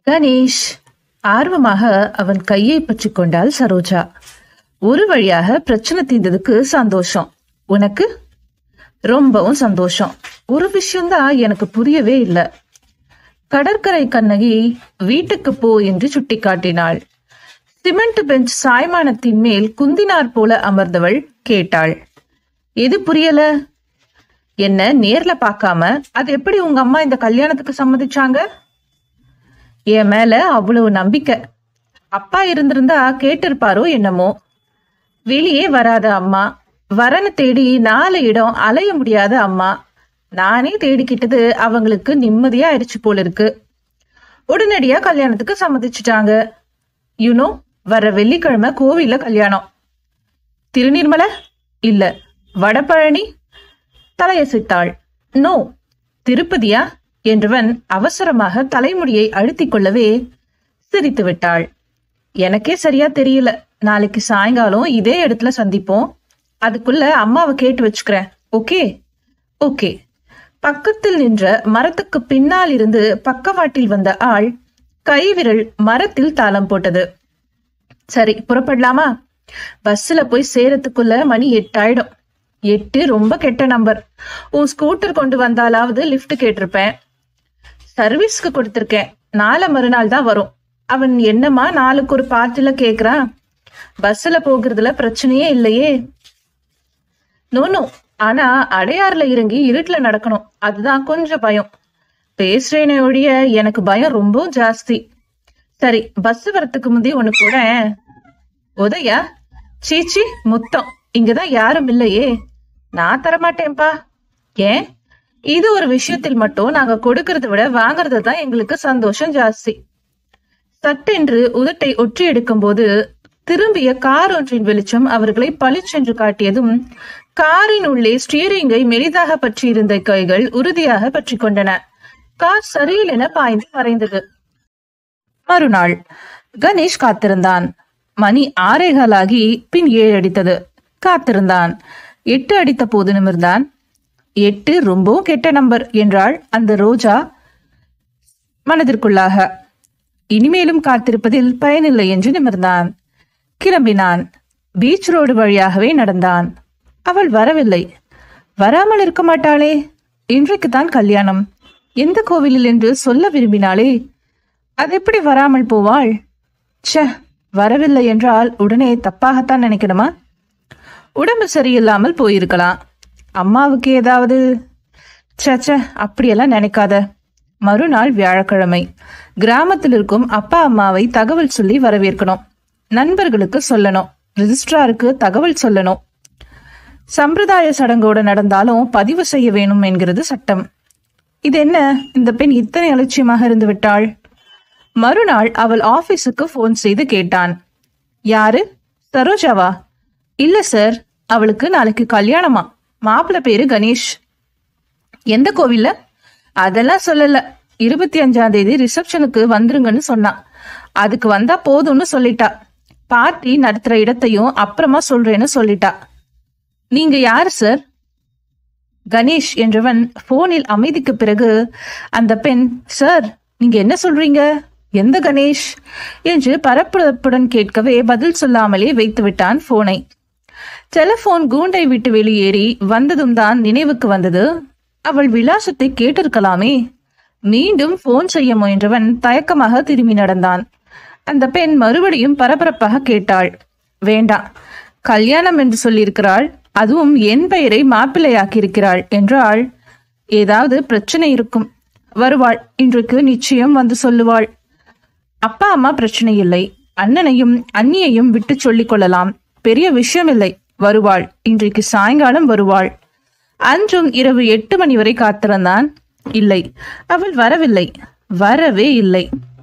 கணேஷ் ஆர்வமாக அவன் கையை பற்றி கொண்டாள் சரோஜா ஒரு வழியாக பிரச்சனை தீர்ந்ததுக்கு சந்தோஷம் உனக்கு ரொம்பவும் சந்தோஷம் ஒரு விஷயம்தான் எனக்கு புரியவே இல்லை கடற்கரை கண்ணகி வீட்டுக்கு போ என்று சுட்டிக்காட்டினாள் சிமெண்ட் பெஞ்ச் சாய்மானத்தின் மேல் குந்தினார் போல அமர்ந்தவள் கேட்டாள் எது புரியல என்ன நேர்ல பார்க்காம அது எப்படி உங்க அம்மா இந்த கல்யாணத்துக்கு சம்மதிச்சாங்க என் மேல அவ்வளவு நம்பிக்கை அப்பா இருந்திருந்தா கேட்டிருப்பாரோ என்னமோ வெளியே வராத அம்மா வரனை தேடி நாலு இடம் அலைய முடியாத அம்மா நானே தேடிக்கிட்டது அவங்களுக்கு நிம்மதியா ஆயிடுச்சு போல இருக்கு உடனடியா கல்யாணத்துக்கு சம்மதிச்சுட்டாங்க யூனோ வர வெள்ளிக்கிழமை கோவில்ல கல்யாணம் திருநீர்மலை இல்ல வடபழனி தலையசைத்தாள் நோ திருப்பதியா என்றவன் அவசரமாக தலைமுடியை அழுத்திக் கொள்ளவே சிரித்து விட்டாள் எனக்கே சரியா தெரியல நாளைக்கு சாயங்காலம் இதே இடத்துல சந்திப்போம் அதுக்குள்ள அம்மாவை கேட்டு வச்சுக்கிறேன் ஓகே ஓகே பக்கத்தில் நின்ற மரத்துக்கு பின்னால் இருந்து பக்கவாட்டில் வந்த ஆள் கைவிரல் மரத்தில் தாளம் போட்டது சரி புறப்படலாமா பஸ்ல போய் சேரத்துக்குள்ள மணி எட்டாயிடும் எட்டு ரொம்ப கெட்ட நம்பர் உன் ஸ்கூட்டர் கொண்டு வந்தாலாவது லிஃப்ட் கேட்டிருப்பேன் சர்வீஸ்க்கு கொடுத்திருக்கேன் நாளை மறுநாள் தான் வரும் அவன் என்னம்மா நாளுக்கு ஒரு பாட்டுல கேக்குறான் பஸ்ல போகிறதுல பிரச்சனையே இல்லையே நோ நோ ஆனா அடையாறுல இறங்கி இருட்டுல நடக்கணும் அதுதான் கொஞ்சம் பயம் பேசுறேனே ஒழிய எனக்கு பயம் ரொம்ப ஜாஸ்தி சரி பஸ் வரத்துக்கு முந்தைய ஒண்ணு கூட உதயா சீச்சி முத்தம் இங்கதான் யாரும் இல்லையே நான் தரமாட்டேன்பா ஏன் இது ஒரு விஷயத்தில் மட்டும் நாங்க கொடுக்கறத விட வாங்குறது தான் எங்களுக்கு சந்தோஷம் ஜாஸ்தி சட்டென்று உதட்டை ஒற்றி எடுக்கும்போது திரும்பிய கார் ஒன்றின் வெளிச்சம் அவர்களை பளிச்சென்று காட்டியதும் காரின் உள்ளே ஸ்டீரிங்கை மெலிதாக பற்றியிருந்த கைகள் உறுதியாக பற்றி கொண்டன கார் சரியில் என பாய்ந்து மறைந்தது மறுநாள் கணேஷ் காத்திருந்தான் மணி ஆறேகாலாகி பின் ஏழு அடித்தது காத்திருந்தான் எட்டு அடித்த போது நிமிர்ந்தான் எட்டு ரொம்பவும் கெட்ட நம்பர் என்றாள் அந்த ரோஜா மனதிற்குள்ளாக இனிமேலும் காத்திருப்பதில் பயனில்லை என்று நிமிர்ந்தான் கிளம்பினான் பீச் ரோடு வழியாகவே நடந்தான் அவள் வரவில்லை வராமல் இருக்க மாட்டாளே இன்றைக்குத்தான் கல்யாணம் எந்த கோவிலில் என்று சொல்ல விரும்பினாளே அது எப்படி வராமல் போவாள் ச்சே வரவில்லை என்றால் உடனே தப்பாகத்தான் நினைக்கணுமா உடம்பு சரியில்லாமல் போயிருக்கலாம் அம்மாவுக்கு ஏதாவது ச்சே ச்சே அப்படியெல்லாம் நினைக்காத மறுநாள் வியாழக்கிழமை கிராமத்தில் இருக்கும் அப்பா அம்மாவை தகவல் சொல்லி வரவேற்கணும் நண்பர்களுக்கு சொல்லணும் ரிஜிஸ்ட்ராருக்கு தகவல் சொல்லணும் சம்பிரதாய சடங்கோடு நடந்தாலும் பதிவு செய்ய வேணும் என்கிறது சட்டம் இது என்ன இந்த பெண் இத்தனை அலட்சியமாக இருந்து விட்டாள் மறுநாள் அவள் ஆபீஸுக்கு ஃபோன் செய்து கேட்டான் யாரு சரோஜாவா இல்ல சார் அவளுக்கு நாளைக்கு கல்யாணமா மாப்பிள்ளை பேரு கணேஷ் எந்த கோவில்ல அதெல்லாம் சொல்லல இருபத்தி அஞ்சாம் தேதி ரிசப்ஷனுக்கு வந்துருங்கன்னு சொன்னான் அதுக்கு வந்தா போதும்னு சொல்லிட்டா பார்ட்டி நடத்துற இடத்தையும் அப்புறமா சொல்றேன்னு சொல்லிட்டா நீங்க யாரு சார் கணேஷ் என்றவன் போனில் அமைதிக்கு பிறகு அந்த பெண் சார் நீங்க என்ன சொல்றீங்க எந்த கணேஷ் என்று பரபரப்புடன் கேட்கவே பதில் சொல்லாமலே வைத்து விட்டான் போனை டெலிபோன் கூண்டை விட்டு வெளியேறி வந்ததும் தான் நினைவுக்கு வந்தது அவள் விலாசத்தை கேட்டிருக்கலாமே மீண்டும் போன் செய்ய முயன்றவன் தயக்கமாக திரும்பி நடந்தான் அந்த பெண் மறுபடியும் பரபரப்பாக கேட்டாள் வேண்டாம் கல்யாணம் என்று சொல்லியிருக்கிறாள் அதுவும் என் பெயரை மாப்பிள்ளையாக்கியிருக்கிறாள் என்றாள் ஏதாவது பிரச்சனை இருக்கும் வருவாள் இன்றைக்கு நிச்சயம் வந்து சொல்லுவாள் அப்பா அம்மா பிரச்சனை இல்லை அண்ணனையும் அண்ணியையும் விட்டு சொல்லிக் கொள்ளலாம் பெரிய விஷயம் இல்லை வருவாள் இன்றைக்கு சாயங்காலம் வருவாள் அன்றும் இரவு எட்டு மணி வரை காத்திருந்தான் இல்லை அவள் வரவில்லை வரவே இல்லை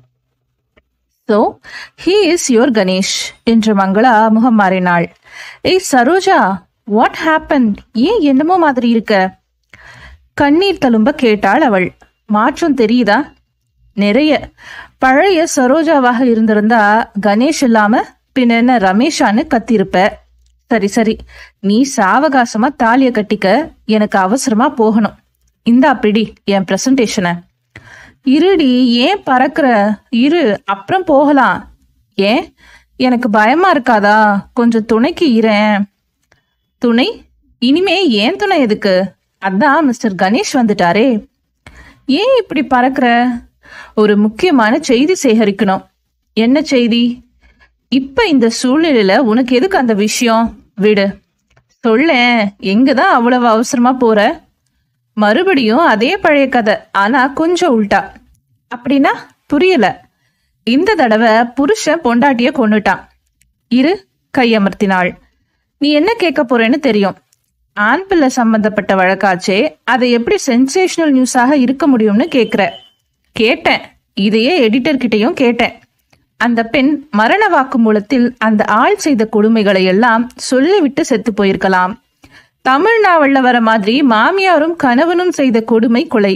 so he is your Ganesh என்று மங்களா முகம் மாறினாள் ஏய் சரோஜா வாட் ஹேப்பன் ஏன் என்னமோ மாதிரி இருக்க கண்ணீர் தழும்ப கேட்டாள் அவள் மாற்றம் தெரியுதா நிறைய பழைய சரோஜாவாக இருந்திருந்தா கணேஷ் இல்லாம பின்ன என்ன ரமேஷான்னு கத்திருப்ப சரி சரி நீ சாவகாசமா தாலிய கட்டிக்க எனக்கு அவசரமா போகணும் இந்தா பிடி என் பிரசன்டேஷனை இருடி ஏன் பறக்குற இரு அப்புறம் போகலாம் ஏன் எனக்கு பயமா இருக்காதா கொஞ்சம் துணைக்கு இரேன் துணை இனிமே ஏன் துணை எதுக்கு அதான் மிஸ்டர் கணேஷ் வந்துட்டாரே ஏன் இப்படி பறக்குற ஒரு முக்கியமான செய்தி சேகரிக்கணும் என்ன செய்தி இப்ப இந்த சூழ்நிலையில உனக்கு எதுக்கு அந்த விஷயம் விடு சொல்லேன் எங்கதான் அவ்வளவு அவசரமா போற மறுபடியும் அதே பழைய கதை ஆனா கொஞ்சம் உல்டா அப்படின்னா புரியல இந்த தடவை புருஷன் பொண்டாட்டிய கொன்னுட்டான் இரு கையமர்த்தினாள் நீ என்ன கேட்க போறேன்னு தெரியும் ஆண் பிள்ளை சம்பந்தப்பட்ட வழக்காச்சே அதை எப்படி சென்சேஷனல் நியூஸாக இருக்க முடியும்னு கேக்குற கேட்டேன் இதையே எடிட்டர் கிட்டயும் கேட்டேன் அந்த பெண் மரண வாக்குமூலத்தில் அந்த ஆள் செய்த கொடுமைகளை எல்லாம் சொல்லிவிட்டு செத்து போயிருக்கலாம் தமிழ் நாவல்ல வர மாதிரி மாமியாரும் கணவனும் செய்த கொடுமை கொலை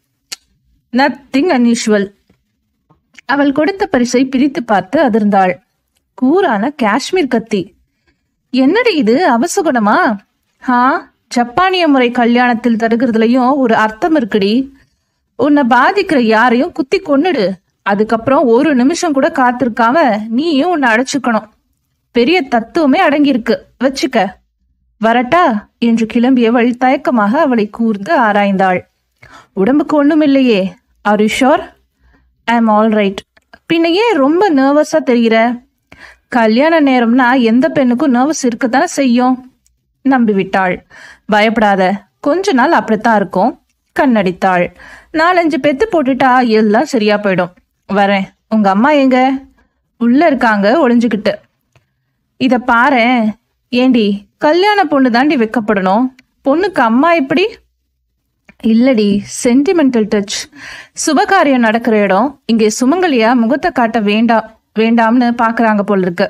நத்திங் அன்யூஷுவல் அவள் கொடுத்த பரிசை பிரித்து பார்த்து அதிர்ந்தாள் கூரான காஷ்மீர் கத்தி என்னடி இது அவசகுணமா ஹா ஜப்பானிய முறை கல்யாணத்தில் தருகிறதுலயும் ஒரு அர்த்தம் இருக்குடி உன்னை பாதிக்கிற யாரையும் குத்தி கொன்னுடு அதுக்கப்புறம் ஒரு நிமிஷம் கூட காத்திருக்காம நீயும் உன்னை அடைச்சுக்கணும் பெரிய தத்துவமே அடங்கியிருக்கு வச்சுக்க வரட்டா என்று கிளம்பியவள் தயக்கமாக அவளை கூர்ந்து ஆராய்ந்தாள் உடம்புக்கு ஒண்ணும் இல்லையே are you sure I am all right பின்ன ஏன் ரொம்ப நர்வஸா தெரிகிற கல்யாண நேரம்னா எந்த பெண்ணுக்கும் நர்வஸ் இருக்கத்தானே செய்யும் நம்பி விட்டாள் பயப்படாத கொஞ்ச நாள் அப்படித்தான் இருக்கும் கண்ணடித்தாள் நாலஞ்சு பெத்து போட்டுட்டா எல்லாம் சரியா போயிடும் வரேன் உங்க அம்மா எங்க உள்ள இருக்காங்க ஒளிஞ்சுக்கிட்டு இத பாரேன் ஏண்டி கல்யாண பொண்ணு தாண்டி வைக்கப்படணும் பொண்ணுக்கு அம்மா எப்படி இல்லடி சென்டிமெண்டல் டச் சுபகாரியம் நடக்கிற இடம் இங்கே சுமங்கலியா முகத்தை காட்ட வேண்டாம் வேண்டாம்னு பாக்குறாங்க போல இருக்கு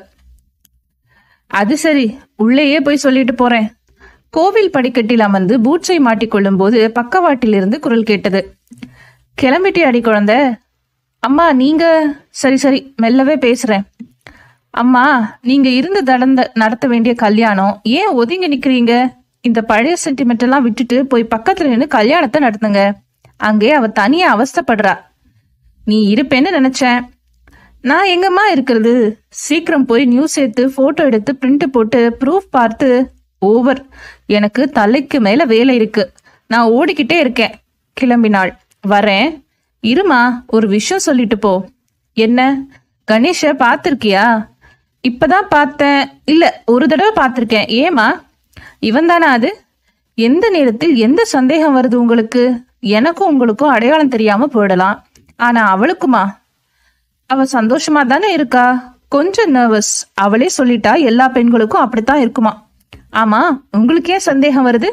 அது சரி உள்ளேயே போய் சொல்லிட்டு போறேன் கோவில் படிக்கட்டில் அமர்ந்து பூட்ஸை மாட்டிக்கொள்ளும் போது பக்கவாட்டிலிருந்து குரல் கேட்டது கிளம்பிட்டே அடி குழந்தை அம்மா நீங்க சரி சரி மெல்லவே பேசுறேன் அம்மா நீங்க இருந்து நடந்த நடத்த வேண்டிய கல்யாணம் ஏன் ஒதுங்கி நிக்கிறீங்க இந்த பழைய சென்டிமெண்ட் எல்லாம் விட்டுட்டு போய் பக்கத்துல நின்று கல்யாணத்தை நடத்துங்க அங்கே அவ தனியா அவஸ்தைப்படுறா நீ இருப்பேன்னு நினைச்சேன் நான் எங்கம்மா இருக்கிறது சீக்கிரம் போய் நியூஸ் எடுத்து போட்டோ எடுத்து பிரிண்ட் போட்டு ப்ரூஃப் பார்த்து ஓவர் எனக்கு தலைக்கு மேல வேலை இருக்கு நான் ஓடிக்கிட்டே இருக்கேன் கிளம்பினாள் வரேன் இருமா ஒரு விஷயம் சொல்லிட்டு போ என்ன கணேஷ பார்த்திருக்கியா இப்பதான் பார்த்தேன் இல்ல ஒரு தடவை பார்த்திருக்கேன் ஏமா இவன் தானா அது எந்த நேரத்தில் எந்த சந்தேகம் வருது உங்களுக்கு எனக்கும் உங்களுக்கும் அடையாளம் தெரியாம போயிடலாம் ஆனா அவளுக்குமா அவ சந்தோஷமா தானே இருக்கா கொஞ்சம் நர்வஸ் அவளே சொல்லிட்டா எல்லா பெண்களுக்கும் அப்படித்தான் இருக்குமா ஆமா உங்களுக்கு ஏன் சந்தேகம் வருது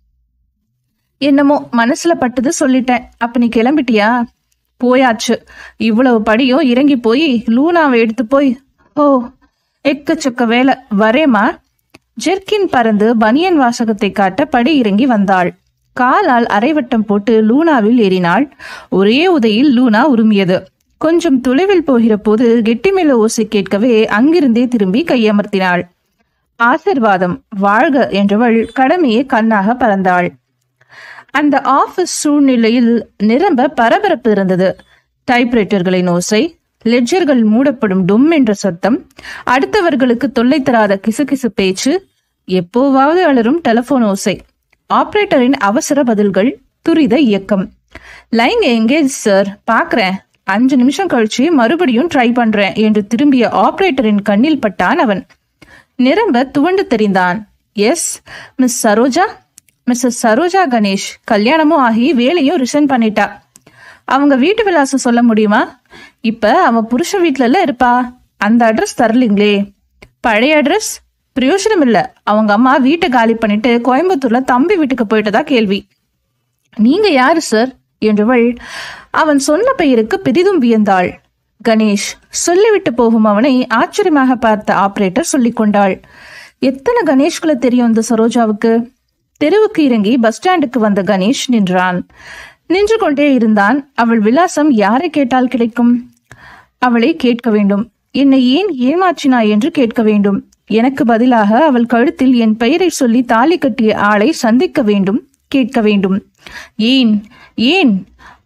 என்னமோ மனசுல பட்டது சொல்லிட்டேன் அப்ப நீ கிளம்பிட்டியா போயாச்சு இவ்வளவு படியும் இறங்கி போய் லூனாவை எடுத்து போய் ஓ எக்கச்சக்க வேலை வரேமா ஜெர்கின் பறந்து பனியன் வாசகத்தை காட்ட படி இறங்கி வந்தாள் காலால் அரைவட்டம் போட்டு லூனாவில் ஏறினாள் ஒரே உதையில் லூனா உருமியது கொஞ்சம் தொலைவில் போகிற போது கெட்டிமேல ஓசை கேட்கவே அங்கிருந்தே திரும்பி கையமர்த்தினாள் ஆசிர்வாதம் வாழ்க என்றவள் கடமையை கண்ணாக பறந்தாள் அந்த ஆபீஸ் சூழ்நிலையில் நிரம்ப பரபரப்பு இருந்தது டைப்ரைட்டர்களின் ஓசை லெட்ஜர்கள் மூடப்படும் டும் என்ற சத்தம் அடுத்தவர்களுக்கு தொல்லை தராத கிசுகிசு பேச்சு எப்போவாவது அலரும் டெலிபோன் ஓசை ஆபரேட்டரின் அவசர பதில்கள் துரித இயக்கம் லைன் எங்கேஜ் சார் பாக்குறேன் அஞ்சு நிமிஷம் கழிச்சு மறுபடியும் ட்ரை பண்றேன் என்று திரும்பிய ஆபரேட்டரின் கண்ணில் பட்டான் அவன் நிரம்ப துவண்டு தெரிந்தான் yes miss Saroja Mrs Saroja Ganesh கல்யாணமும் ஆகி வேலையும் ரிசைன் பண்ணிட்டா அவங்க வீட்டு விலாசம் சொல்ல முடியுமா இப்ப அவ புருஷ வீட்டுல இருப்பா அந்த அட்ரஸ் தரலீங்களே பழைய அட்ரஸ் பிரயோஜனம் இல்ல அவங்க அம்மா வீட்டை காலி பண்ணிட்டு கோயம்புத்தூர்ல தம்பி வீட்டுக்கு போயிட்டதா கேள்வி நீங்க யாரு சார் என்றவள் அவன் சொன்ன பெயருக்கு பெரிதும் வியந்தாள் கணேஷ் சொல்லிவிட்டு போகும் அவனை ஆச்சரியமாக பார்த்த ஆபரேட்டர் சொல்லிக் கொண்டாள் எத்தனை கணேஷ்களை தெரியும் இந்த சரோஜாவுக்கு தெருவுக்கு இறங்கி பஸ் ஸ்டாண்டுக்கு வந்த கணேஷ் நின்றான் நின்று கொண்டே இருந்தான் அவள் விலாசம் யாரை கேட்டால் கிடைக்கும் அவளை கேட்க வேண்டும் என்னை ஏன் ஏமாற்றினாய் என்று கேட்க வேண்டும் எனக்கு பதிலாக அவள் கழுத்தில் என் பெயரை சொல்லி தாலி கட்டிய ஆளை சந்திக்க வேண்டும் கேட்க வேண்டும் ஏன் ஏன்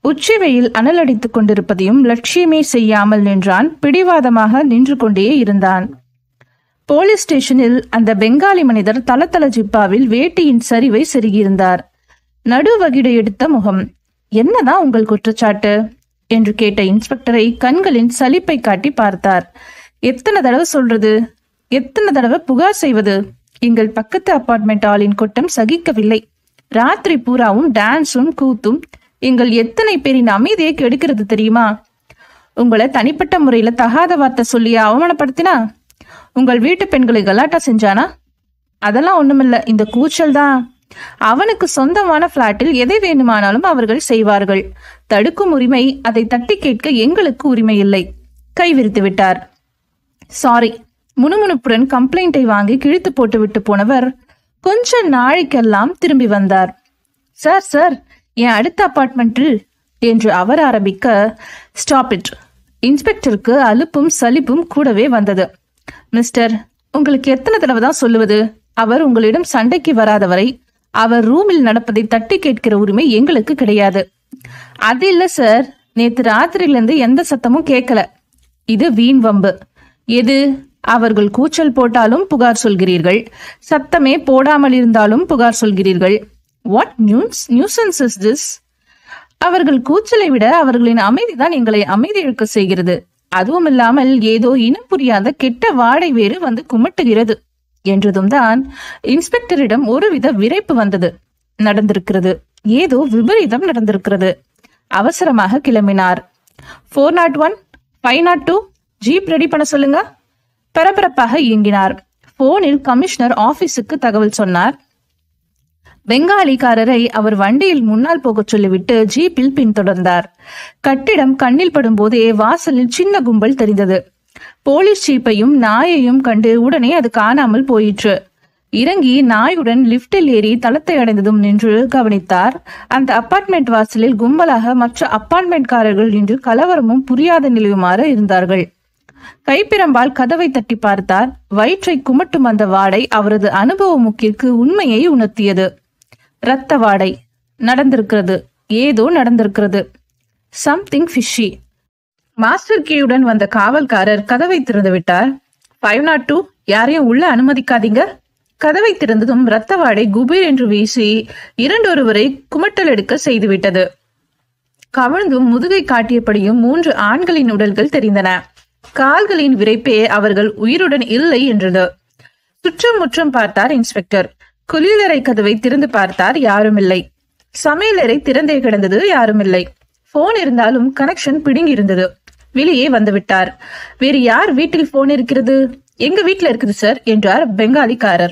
உச்சி வெயில் அனலடித்துக் கொண்டிருப்பதையும் லட்சியமே செய்யாமல் நின்றான் பிடிவாதமாக நின்று கொண்டே இருந்தான் போலீஸ் ஸ்டேஷனில் அந்த பெங்காலி மனிதர் தளதள ஜிப்பாவில் வேட்டியின் சரிவை செருகியிருந்தார் நடுவகிடு எடுத்த முகம் என்னதான் உங்கள் குற்றச்சாட்டு என்று கேட்ட இன்ஸ்பெக்டரை கண்களின் சலிப்பை காட்டி பார்த்தார் எத்தனை தடவை சொல்றது எத்தனை தடவை புகார் செய்வது எங்கள் பக்கத்து அபார்ட்மெண்ட் ஆளின் கொட்டம் சகிக்கவில்லை ராத்திரி பூராவும் டான்ஸும் கூத்தும் எங்கள் எத்தனை பேரின் அமைதியை கெடுக்கிறது தெரியுமா உங்களை தனிப்பட்ட முறையில தகாத வார்த்தை சொல்லி அவமானப்படுத்தினா உங்கள் வீட்டு பெண்களை கலாட்டா செஞ்சானா அதெல்லாம் ஒண்ணுமில்ல இந்த கூச்சல் தான் அவனுக்கு சொந்தமான பிளாட்டில் எதை வேண்டுமானாலும் அவர்கள் செய்வார்கள் தடுக்கும் உரிமை அதை தட்டி கேட்க எங்களுக்கு உரிமை இல்லை கைவிரித்து விட்டார் சாரி முணுமுணுப்புடன் கம்ப்ளைண்டை வாங்கி கிழித்து போட்டு விட்டு போனவர் கொஞ்ச நாளைக்கெல்லாம் திரும்பி வந்தார் சார் சார் என் அடுத்த அபார்ட்மெண்ட்டில் என்று அவர் ஆரம்பிக்க ஸ்டாப் இட் இன்ஸ்பெக்டருக்கு அலுப்பும் சலிப்பும் கூடவே வந்தது மிஸ்டர் உங்களுக்கு எத்தனை தடவை தான் சொல்லுவது அவர் உங்களிடம் சண்டைக்கு வராதவரை அவர் ரூமில் நடப்பதை தட்டி கேட்கிற உரிமை எங்களுக்கு கிடையாது அது இல்ல சார் நேத்து ராத்திரியிலிருந்து எந்த சத்தமும் கேட்கல இது வீண் வம்பு எது அவர்கள் கூச்சல் போட்டாலும் புகார் சொல்கிறீர்கள் சத்தமே போடாமல் இருந்தாலும் புகார் சொல்கிறீர்கள் what news nuisance is this அவர்கள் கூச்சலை விட அவர்களின் அமைதிதான் எங்களை அமைதி இழக்க செய்கிறது அதுவும் இல்லாமல் ஏதோ இனம் புரியாத கெட்ட வாடை வேறு வந்து குமட்டுகிறது என்றதும் தான் இன்ஸ்பெக்டரிடம் ஒருவித விரைப்பு வந்தது நடந்திருக்கிறது ஏதோ விபரீதம் நடந்திருக்கிறது அவசரமாக கிளம்பினார் four nought one five nought two jeep ready பண்ண சொல்லுங்க பரபரப்பாக இயங்கினார் போனில் கமிஷனர் ஆபீஸுக்கு தகவல் சொன்னார் பெங்காலிக்காரரை அவர் வண்டியில் முன்னால் போகச் சொல்லிவிட்டு ஜீப்பில் பின்தொடர்ந்தார் கட்டிடம் கண்ணில் படும் போதே வாசலில் சின்ன கும்பல் தெரிந்தது போலீஸ் ஜீப்பையும் நாயையும் கண்டு உடனே அது காணாமல் போயிற்று இறங்கி நாயுடன் லிப்டில் ஏறி தளத்தை அடைந்ததும் நின்று கவனித்தார் அந்த அபார்ட்மெண்ட் வாசலில் கும்பலாக மற்ற அபார்ட்மெண்ட்காரர்கள் நின்று கலவரமும் புரியாத நிலையுமாறு இருந்தார்கள் கைப்பிரம்பால் கதவை தட்டி பார்த்தார் வயிற்றை குமட்டும் அந்த வாடை அவரது அனுபவ முக்கிற்கு உண்மையை உணர்த்தியது இரத்த வாடை நடந்திருக்கிறது ஏதோ நடந்திருக்கிறது சம்திங் ஃபிஷி மாஸ்டர் கீயுடன் வந்த காவல்காரர் கதவை திறந்து விட்டார் ஃபைவ் நாட் டூ யாரையும் உள்ள அனுமதிக்காதீங்க கதவை திறந்ததும் இரத்த வாடை குபீர் என்று வீசி இரண்டொருவரை குமட்டல் எடுக்க செய்துவிட்டது கவிழ்ந்தும் முதுகை காட்டியபடியும் மூன்று ஆண்களின் உடல்கள் தெரிந்தன கால்களின் விரைப்பே அவர்கள் உயிருடன் இல்லை என்றது சுற்றும் முற்றும் பார்த்தார் இன்ஸ்பெக்டர் குளியலறை கதவை திறந்து பார்த்தார் யாரும் இல்லை சமையலறை திறந்தே கிடந்தது யாரும் இல்லை போன் இருந்தாலும் கனெக்ஷன் பிடுங்கி இருந்தது வெளியே வந்து விட்டார் வேறு யார் வீட்டில் போன் இருக்கிறது எங்க வீட்ல இருக்குது சார் என்றார் பெங்காலிக்காரர்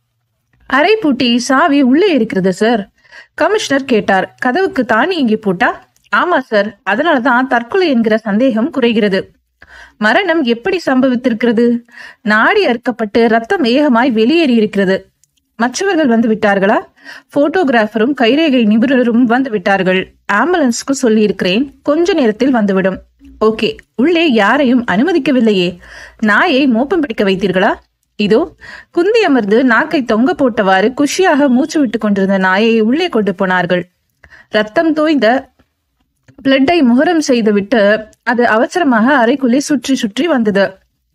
அறை பூட்டி சாவி உள்ளே இருக்கிறது சார் கமிஷனர் கேட்டார் கதவுக்கு தானி இங்கே போட்டா ஆமா சார் அதனாலதான் தற்கொலை என்கிற சந்தேகம் குறைகிறது மரணம் எப்படி சம்பவித்திருக்கிறது நாடி அறுக்கப்பட்டு ரத்தம் ஏகமாய் வெளியேறி இருக்கிறது மற்றவர்கள் வந்து விட்டார்களா போட்டோகிராஃபரும் கைரேகை நிபுணரும் வந்து விட்டார்கள் ஆம்புலன்ஸ்க்கு சொல்லி இருக்கிறேன் கொஞ்ச நேரத்தில் வந்துவிடும் ஓகே உள்ளே யாரையும் அனுமதிக்கவில்லையே நாயை மோப்பம் பிடிக்க வைத்தீர்களா இதோ குந்தி அமர்ந்து நாக்கை தொங்க போட்டவாறு குஷியாக மூச்சு விட்டுக் கொண்டிருந்த நாயை உள்ளே கொண்டு போனார்கள் ரத்தம் தோய்ந்த பிளட்டை முகரம் செய்துவிட்டு அது அவசரமாக அறைக்குள்ளே சுற்றி சுற்றி வந்தது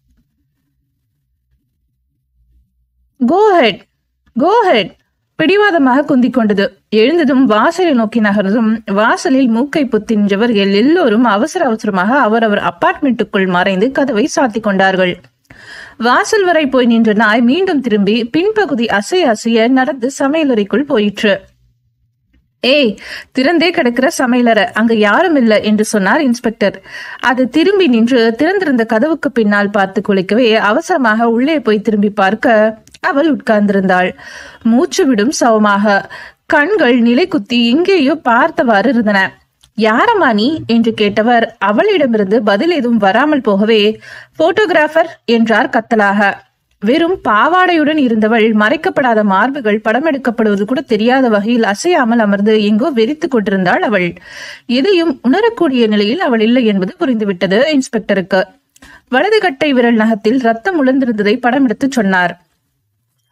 கோஹெட் கோஹெட் பிடிவாதமாக குந்திக் கொண்டது எழுந்ததும் வாசலை நோக்கி நகர்ந்ததும் வாசலில் மூக்கை புத்தின்றவர்கள் எல்லோரும் அவசர அவசரமாக அவரவர் அபார்ட்மெண்ட்டுக்குள் மறைந்து கதவை சாத்திக் கொண்டார்கள் வாசல் வரை போய் நின்ற நாய் மீண்டும் திரும்பி பின்பகுதி அசைய அசைய நடந்து சமையலறைக்குள் போயிற்று ஏய் திறந்தே கிடக்கிற சமையலறை அங்க யாரும் இல்ல என்று சொன்னார் இன்ஸ்பெக்டர் அது திரும்பி நின்று திறந்திருந்த கதவுக்கு பின்னால் பார்த்து குளிக்கவே அவசரமாக உள்ளே போய் திரும்பி பார்க்க அவள் உட்கார்ந்திருந்தாள் மூச்சு விடும் சவமாக கண்கள் நிலை குத்தி எங்கேயோ பார்த்தவாறு இருந்தன யாரம்மா நீ என்று கேட்டவர் அவளிடமிருந்து பதில் எதுவும் வராமல் போகவே போட்டோகிராஃபர் என்றார் கத்தலாக வெறும் பாவாடையுடன் இருந்தவள் மறைக்கப்படாத மார்புகள் படம் எடுக்கப்படுவது கூட தெரியாத வகையில் அசையாமல் அமர்ந்து எங்கோ வெறித்துக் கொண்டிருந்தாள் அவள் எதையும் உணரக்கூடிய நிலையில் அவள் இல்லை என்பது புரிந்துவிட்டது இன்ஸ்பெக்டருக்கு வலது கட்டை விரல் நகத்தில் ரத்தம் உழந்திருந்ததை படம் எடுத்து சொன்னார்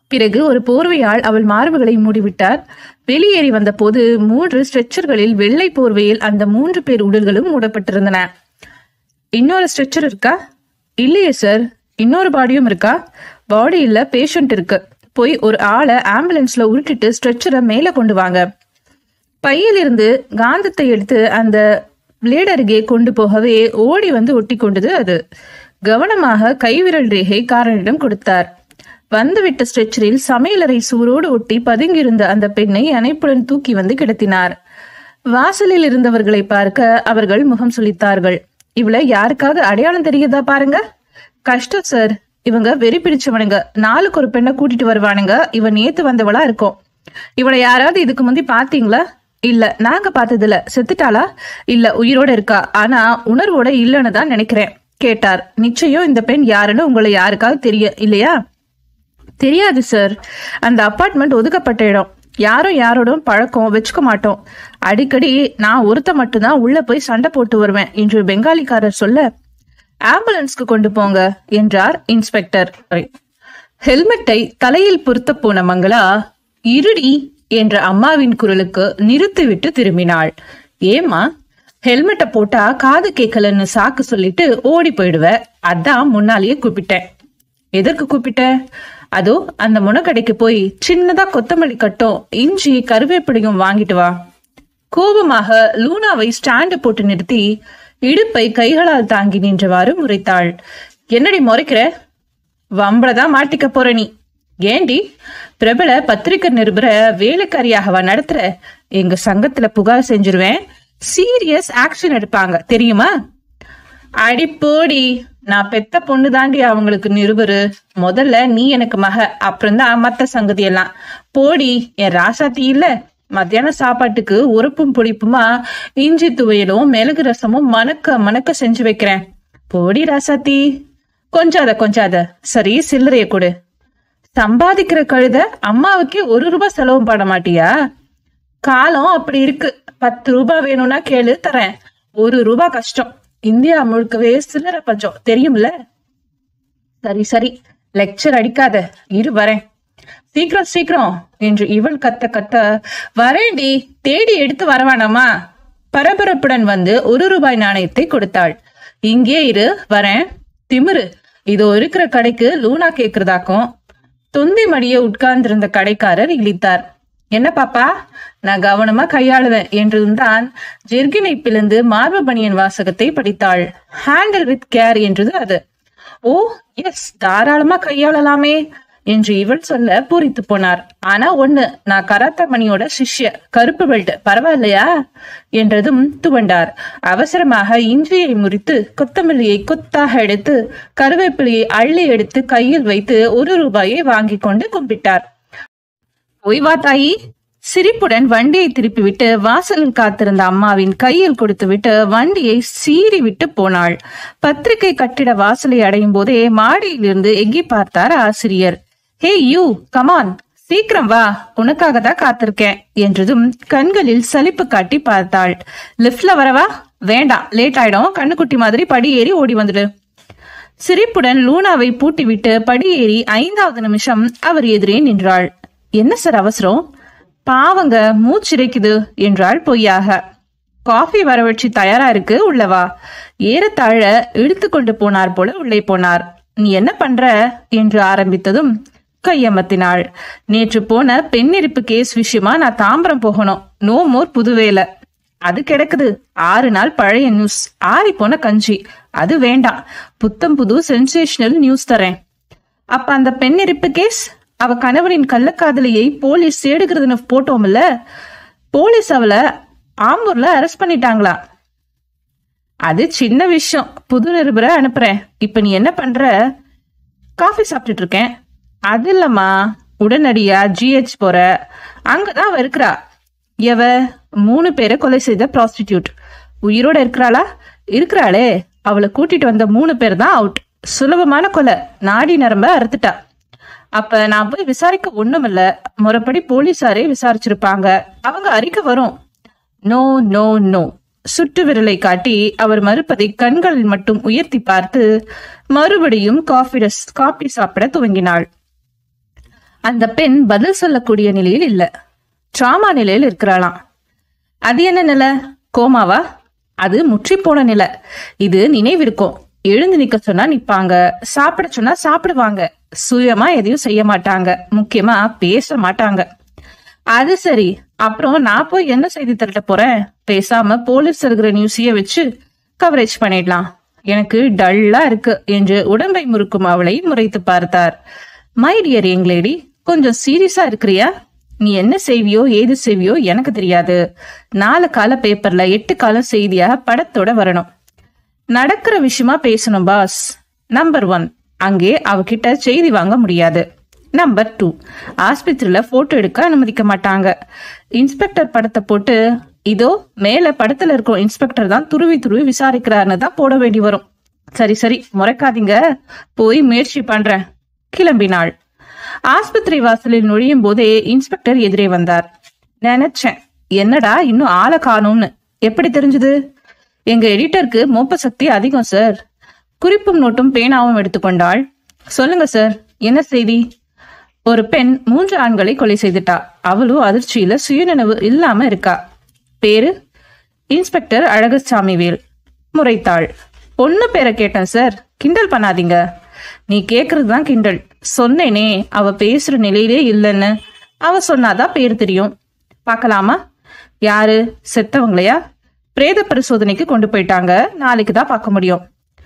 பிறகு ஒரு போர்வையால் அவள் மார்புகளை மூடிவிட்டார் வெளியேறி வந்தபோது மூன்று ஸ்ட்ரெச்சர்களில் வெள்ளை போர்வையில் அந்த மூன்று பேர் உடல்களும் மூடப்பட்டிருந்தன இன்னொரு ஸ்ட்ரெச்சர் இருக்கா இல்லையே சார் இன்னொரு பாடியும் இருக்கா பாடி இல்ல பேஷண்ட் இருக்கு போய் ஒரு ஆளை ஆம்புலன்ஸ்ல உருட்டிட்டு ஸ்ட்ரெச்சரை மேல கொண்டு வாங்க பையிலிருந்து காந்தத்தை எடுத்து அந்த பிளேட் அருகே கொண்டு போகவே ஓடி வந்து ஒட்டி கொண்டது அது கவனமாக கைவிரல் ரேகை காரனிடம் கொடுத்தார் வந்துவிட்ட ஸ்ட்ரெச்சரில் சமையலறை சூரோடு ஒட்டி பதுங்கியிருந்த அந்த பெண்ணை அணைப்புடன் தூக்கி வந்து கிடத்தினார் வாசலில் இருந்தவர்களை பார்க்க அவர்கள் முகம் சுளித்தார்கள் இவள யாருக்காவது அடையாளம் தெரியுதா பாருங்க கஷ்டம் சார் இவங்க வெறி பிடிச்சவனுங்க நாளுக்கு ஒரு பெண்ணை கூட்டிட்டு வருவானுங்க இவன் நேத்து வந்தவளா இருக்கும் இவளை யாராவது இதுக்கு முந்தி பாத்தீங்களா இல்ல நாங்க பார்த்ததில்ல செத்துட்டாளா இல்ல உயிரோட இருக்கா ஆனா உணர்வோட இல்லைன்னு தான் நினைக்கிறேன் கேட்டார் நிச்சயம் இந்த பெண் யாருன்னு உங்களை யாருக்காவது தெரியும் இல்லையா தெரியாது சார் அந்த அப்பார்ட்மெண்ட் ஒதுக்கப்பட்ட இடம் யாரும் யாரோடும் பழக்கம் வச்சுக்க மாட்டோம் அடிக்கடி நான் ஒருத்த மட்டும்தான் உள்ள போய் சண்டை போட்டு வருவேன் என்று பெங்காலிக்காரர் சொல்ல ஆம்புலன்ஸ்க்கு கொண்டு போங்க என்றார் இன்ஸ்பெக்டர் ஹெல்மெட்டை தலையில் பொருத்த போன மங்களா இருடி என்ற அம்மாவின் குரலுக்கு நிறுத்திவிட்டு திரும்பினாள் ஏமா ஹெல்மெட்டை போட்டா காது கேட்கலன்னு சாக்கு சொல்லிட்டு ஓடி போயிடுவ அதான் முன்னாலேயே கூப்பிட்டேன் எதற்கு கூப்பிட்ட அதோ அந்த முனக்கடைக்கு போய் சின்னதா கொத்தமல்லி கட்டும் இஞ்சி கருவேப்பிலையும் வாங்கிட்டு வா கோபமாக லூனாவை ஸ்டாண்டு போட்டு நிறுத்தி இடுப்பை கைகளால் தாங்கி நின்றவாறு முறைத்தாள் என்னடி முறைக்கிற வம்பளதான் மாட்டிக்க போற நீ ஏண்டி பிரபல பத்திரிகை நிருபர வேலைக்காரியாகவா நடத்துற எங்க சங்கத்துல புகார் செஞ்சிருவேன் சீரியஸ் ஆக்ஷன் எடுப்பாங்க தெரியுமா அடி போடி நான் பெத்த பொண்ணு தாண்டி அவங்களுக்கு நிருபரு முதல்ல நீ எனக்கு மக அப்புறம்தான் மத்த சங்கதி எல்லாம் போடி என் ராசாத்தி இல்ல மத்தியான சாப்பாட்டுக்கு உறுப்பும் புளிப்புமா இஞ்சி துவையலும் மிளகு ரசமும் மணக்க மணக்க செஞ்சு வைக்கிறேன் போடி ராசாத்தி கொஞ்சாத கொஞ்சாத சரி சில்லறைய கொடு சம்பாதிக்கிற கழுத அம்மாவுக்கே ஒரு ரூபாய் செலவு பண்ண மாட்டியா காலம் அப்படி இருக்கு பத்து ரூபாய் வேணும்னா கேளு தரேன் ஒரு ரூபாய் கஷ்டம் இந்தியா முழுக்கவே சில்லறை பஞ்சம் தெரியும்ல சரி சரி லெக்சர் அடிக்காத இரு வரேன் சீக்கிரம் சீக்கிரம் என்று இவள் கத்த கத்த வரேண்டி தேடி எடுத்து வரவானாமா பரபரப்புடன் வந்து ஒரு ரூபாய் நாணயத்தை கொடுத்தாள் இங்கே இரு வரேன் திமிரு இதோ இருக்கிற கடைக்கு லூனா கேக்குறதாக்கும் தொந்தி மடிய உட்கார்ந்திருந்த கடைக்காரர் இழித்தார் என்ன பாப்பா நான் கவனமா கையாளுவேன் என்றுதான் ஜெர்கினை பிளந்து மார்பு பனியன் வாசகத்தை படித்தாள் ஹேண்டில் வித் கேர் என்றது அது ஓ எஸ் தாராளமா கையாளலாமே என்று இவள் சொல்ல பூரித்து போனார் ஆனா ஒண்ணு நான் கராத்தா மணியோட சிஷ்ய கருப்பு பெல்ட் பரவாயில்லையா என்றதும் துவண்டார் அவசரமாக இஞ்சியை முறித்து கொத்தமல்லியை கொத்தாக எடுத்து கருவேப்பிலையை அள்ளி எடுத்து கையில் வைத்து ஒரு ரூபாயை வாங்கி கொண்டு கும்பிட்டார் ஓய்வா தாயி சிரிப்புடன் வண்டியை திருப்பிவிட்டு வாசலில் காத்திருந்த அம்மாவின் கையில் கொடுத்துவிட்டு வண்டியை சீறி விட்டு போனாள் பத்திரிகை கட்டிட வாசலை அடையும் போதே மாடியிலிருந்து எங்கி பார்த்தார் ஆசிரியர் ஹே யூ கமான் சீக்கிரம் வா உனக்காக தான் காத்திருக்கேன் என்றதும் கண்களில் சலிப்பு காட்டி பார்த்தாள் லிப்ட்ல வரவா வேண்டாம் லேட் ஆயிடும் கண்ணுக்குட்டி மாதிரி படி ஏறி ஓடி வந்துடு சிரிப்புடன் லூனாவை பூட்டிவிட்டு படியேறி ஐந்தாவது நிமிஷம் அவர் எதிரே நின்றாள் என்ன சார் அவசரம் பாவங்க மூச்சிரைக்குது என்றாள் பொய்யாக காஃபி வரவழைச்சி தயாரா இருக்கு உள்ளவா ஏறத்தாழ இழுத்து கொண்டு போனார் போல உள்ளே போனார் நீ என்ன பண்ற என்று ஆரம்பித்ததும் கையமத்தினாள் நேற்று போன பெண்ணிருப்பு கேஸ் விஷயமா நான் தாம்பரம் போகணும் நோ மோர் புது வேலை அது கிடக்குது ஆறு நாள் பழைய நியூஸ் ஆறி போன கஞ்சி அது வேண்டாம் புத்தம் புது சென்சேஷனல் நியூஸ் தரேன் அப்ப அந்த பெண் இருப்பு கேஸ் அவ கணவனின் கள்ளக்காதலியை போலீஸ் தேடுகிறதுன்னு போட்டோம்ல போலீஸ் அவளை ஆம்பூர்ல அரெஸ்ட் பண்ணிட்டாங்களா அது சின்ன விஷயம் புது நிருபரை அனுப்புறேன் இப்ப நீ என்ன பண்ற காஃபி சாப்பிட்டுட்டு இருக்கேன் அது இல்லம்மா உடனடியா ஜிஹெச் போற அங்கதான் அவ இருக்கிறா எவ மூணு பேரை கொலை செய்த ப்ராஸ்டிடியூட் உயிரோட இருக்கிறாளா இருக்கிறாளே அவளை கூட்டிட்டு வந்த மூணு பேர் தான் அவுட் சுலபமான கொலை நாடி நரம்ப அறுத்துட்டா அப்ப நான் போய் விசாரிக்க ஒண்ணுமில்ல முறைப்படி போலீசாரே விசாரிச்சிருப்பாங்க அவங்க அறிக்கை வரும் நோ நோ நோ சுட்டு விரலை காட்டி அவர் மறுப்பதை கண்களில் மட்டும் உயர்த்தி பார்த்து மறுபடியும் காஃபி ரஸ் காபி சாப்பிட துவங்கினாள் அந்த பெண் பதில் சொல்லக்கூடிய நிலையில் இல்ல ட்ராமா நிலையில் இருக்கிறாளாம் அது என்ன நிலை கோமாவா அது முற்றி போன நிலை இது நினைவிருக்கும் எழுந்து நிக்க சொன்னா நிப்பாங்க சாப்பிட சொன்னா சாப்பிடுவாங்க சுயமா எதையும் செய்ய மாட்டாங்க முக்கியமா பேச மாட்டாங்க அது சரி அப்புறம் நான் போய் என்ன செய்தி திரட்ட போறேன் பேசாம போலீஸ் இருக்கிற நியூஸையே வச்சு கவரேஜ் பண்ணிடலாம் எனக்கு டல்லா இருக்கு என்று உடம்பை முறுக்கும் அவளை முறைத்து பார்த்தார் மை டியர் யங் லேடி கொஞ்சம் சீரியஸா இருக்கிறியா நீ என்ன செய்வியோ ஏது செய்வியோ எனக்கு தெரியாது நாலு கால பேப்பர்ல எட்டு கால செய்தியா படத்தோட வரணும் நடக்கிற விஷயமா பேசணும் பாஸ் நம்பர் ஒன் அங்கே அவகிட்ட செய்தி வாங்க முடியாது நம்பர் டூ ஆஸ்பத்திரியில போட்டோ எடுக்க அனுமதிக்க மாட்டாங்க இன்ஸ்பெக்டர் படத்தை போட்டு இதோ மேல படத்துல இருக்கும் இன்ஸ்பெக்டர் தான் துருவி துருவி விசாரிக்கிறாருன்னு தான் போட வேண்டி வரும் சரி சரி முறைக்காதீங்க போய் முயற்சி பண்றேன் கிளம்பினாள் ஆஸ்பத்திரி வாசலில் நுழையும் போதே இன்ஸ்பெக்டர் எதிரே வந்தார் நினைச்சேன் என்னடா இன்னும் ஆளை காணும்னு எப்படி தெரிஞ்சது எங்க எடிட்டருக்கு மோப்ப சக்தி அதிகம் சார் குறிப்பும் நோட்டும் பேனாவும் எடுத்துக்கொண்டாள் சொல்லுங்க சார் என்ன செய்தி ஒரு பெண் மூன்று ஆண்களை கொலை செய்துட்டா அவளும் அதிர்ச்சியில சுயநினைவு இல்லாம இருக்கா பேரு இன்ஸ்பெக்டர் அழகசாமிவேல் முறைத்தாள் பொண்ணு பேரை கேட்டேன் சார் கிண்டல் பண்ணாதீங்க நீ கேக்குறது தான் கிண்டல் சொன்னேனே அவ பேசுற நிலையிலே இல்லைன்னு அவ சொன்னாதான் பேர் தெரியும் பார்க்கலாமா யாரு செத்தவங்களையா பிரேத பரிசோதனைக்கு கொண்டு போயிட்டாங்க நாளைக்கு தான் பார்க்க முடியும்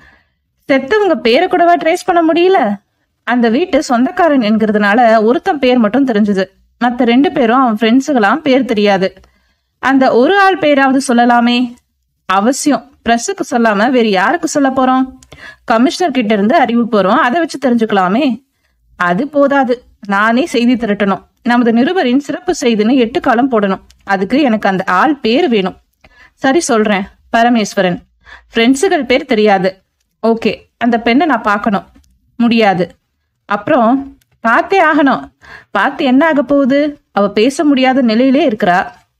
செத்தவங்க பேரை கூடவா ட்ரேஸ் பண்ண முடியல அந்த வீட்டு சொந்தக்காரன் என்கிறதுனால ஒருத்தன் பேர் மட்டும் தெரிஞ்சது மத்த ரெண்டு பேரும் அவன் ஃப்ரெண்ட்ஸுகளாம் பேர் தெரியாது அந்த ஒரு ஆள் பேராவது சொல்லலாமே அவசியம் பிரஸுக்கு சொல்லாம வேற யாருக்கு சொல்ல போறோம் கமிஷனர் கிட்ட இருந்து அறிவு போறோம் அதை வச்சு தெரிஞ்சுக்கலாமே அது போதாது நானே செய்தி திரட்டணும் நமது நிருபரின் சிறப்பு செய்தின்னு எட்டு காலம் போடணும் அதுக்கு எனக்கு அந்த ஆள் பேர் வேணும் சரி சொல்றேன் பரமேஸ்வரன் ஃப்ரெண்ட்ஸுகள் பேர் தெரியாது ஓகே அந்த பெண்ணை நான் பார்க்கணும் முடியாது அப்புறம் பார்த்தே ஆகணும் பார்த்து என்ன ஆக போகுது அவ பேச முடியாத நிலையிலே இருக்கிறா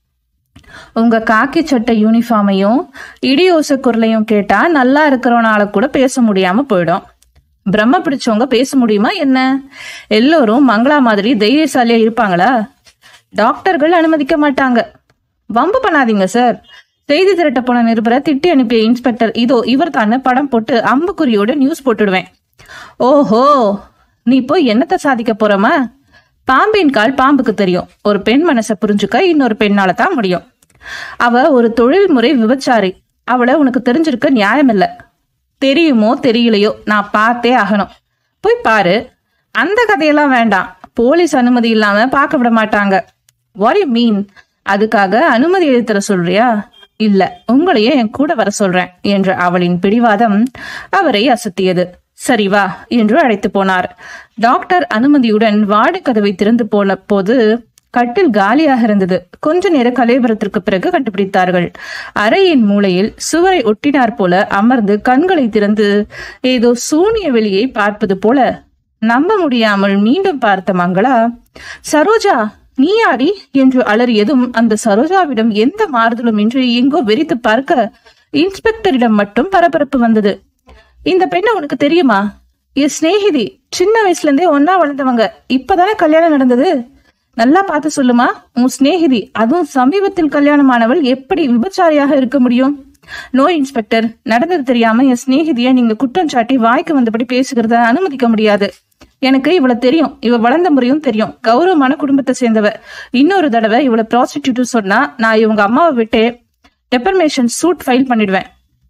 உங்க காக்கி சட்டை யூனிஃபார்மையும் இடியோச குரலையும் கேட்டா நல்லா இருக்கிறவனால கூட பேச முடியாம போயிடும் பிரம்ம பிடிச்சவங்க பேச முடியுமா என்ன எல்லோரும் மங்களா மாதிரி தைரியசாலியா இருப்பாங்களா டாக்டர்கள் அனுமதிக்க மாட்டாங்க வம்பு பண்ணாதீங்க சார் செய்தி திரட்ட போன நிருபரை திட்டி அனுப்பிய இன்ஸ்பெக்டர் இதோ இவர் தானே படம் போட்டு அம்புக்குறியோட நியூஸ் போட்டுடுவேன் ஓஹோ நீ போய் என்னத்த சாதிக்க போறமா பாம்பின் கால் பாம்புக்கு தெரியும் ஒரு பெண் மனசை புரிஞ்சுக்க இன்னொரு பெண்ணால தான் முடியும் அவ ஒரு தொழில்முறை விபச்சாரி அவளை உனக்கு தெரிஞ்சிருக்க நியாயம் இல்ல தெரியுமோ தெரியலையோ நான் பார்த்தே ஆகணும் போய் பாரு அந்த கதையெல்லாம் வேண்டாம் போலீஸ் அனுமதி இல்லாம பார்க்க விட மாட்டாங்க வாட் யூ மீன் அதுக்காக அனுமதி எழுத்தர சொல்றியா இல்ல உங்களையே என் கூட வர சொல்றேன் என்ற அவளின் பிடிவாதம் அவரை அசத்தியது சரி வா என்று அழைத்து போனார் டாக்டர் அனுமதியுடன் வார்டு கதவை திறந்து போன போது கட்டில் காலியாக இருந்தது கொஞ்ச நேர கலைவரத்திற்கு பிறகு கண்டுபிடித்தார்கள் அறையின் மூலையில் சுவரை ஒட்டினார் போல அமர்ந்து கண்களை திறந்து ஏதோ சூனிய வெளியை பார்ப்பது போல நம்ப முடியாமல் மீண்டும் பார்த்த மங்களா சரோஜா நீ யாரி என்று அலறியதும் அந்த சரோஜாவிடம் எந்த மாறுதலும் இன்றி எங்கோ வெறித்து பார்க்க இன்ஸ்பெக்டரிடம் மட்டும் பரபரப்பு வந்தது இந்த பெண்ணை உனக்கு தெரியுமா என் சிநேகிதி சின்ன வயசுல இருந்தே ஒன்னா வளர்ந்தவங்க இப்பதானே கல்யாணம் நடந்தது நல்லா பார்த்து சொல்லுமா உன் சிநேகிதி அதுவும் சமீபத்தில் கல்யாணமானவள் எப்படி விபச்சாரியாக இருக்க முடியும் நோ இன்ஸ்பெக்டர் நடந்தது தெரியாம என் சிநேகிதிய நீங்க குற்றம் சாட்டி வாய்க்கு வந்தபடி பேசுகிறத அனுமதிக்க முடியாது எனக்கு இவள தெரியும் இவ வளர்ந்த முறையும் தெரியும் கௌரவமான குடும்பத்தை சேர்ந்தவ இன்னொரு தடவை இவள ப்ராஸ்டிடியூட் சொன்னா நான் இவங்க அம்மாவை விட்டு டெப்பர்மேஷன் சூட் ஃபைல் பண்ணிடுவேன்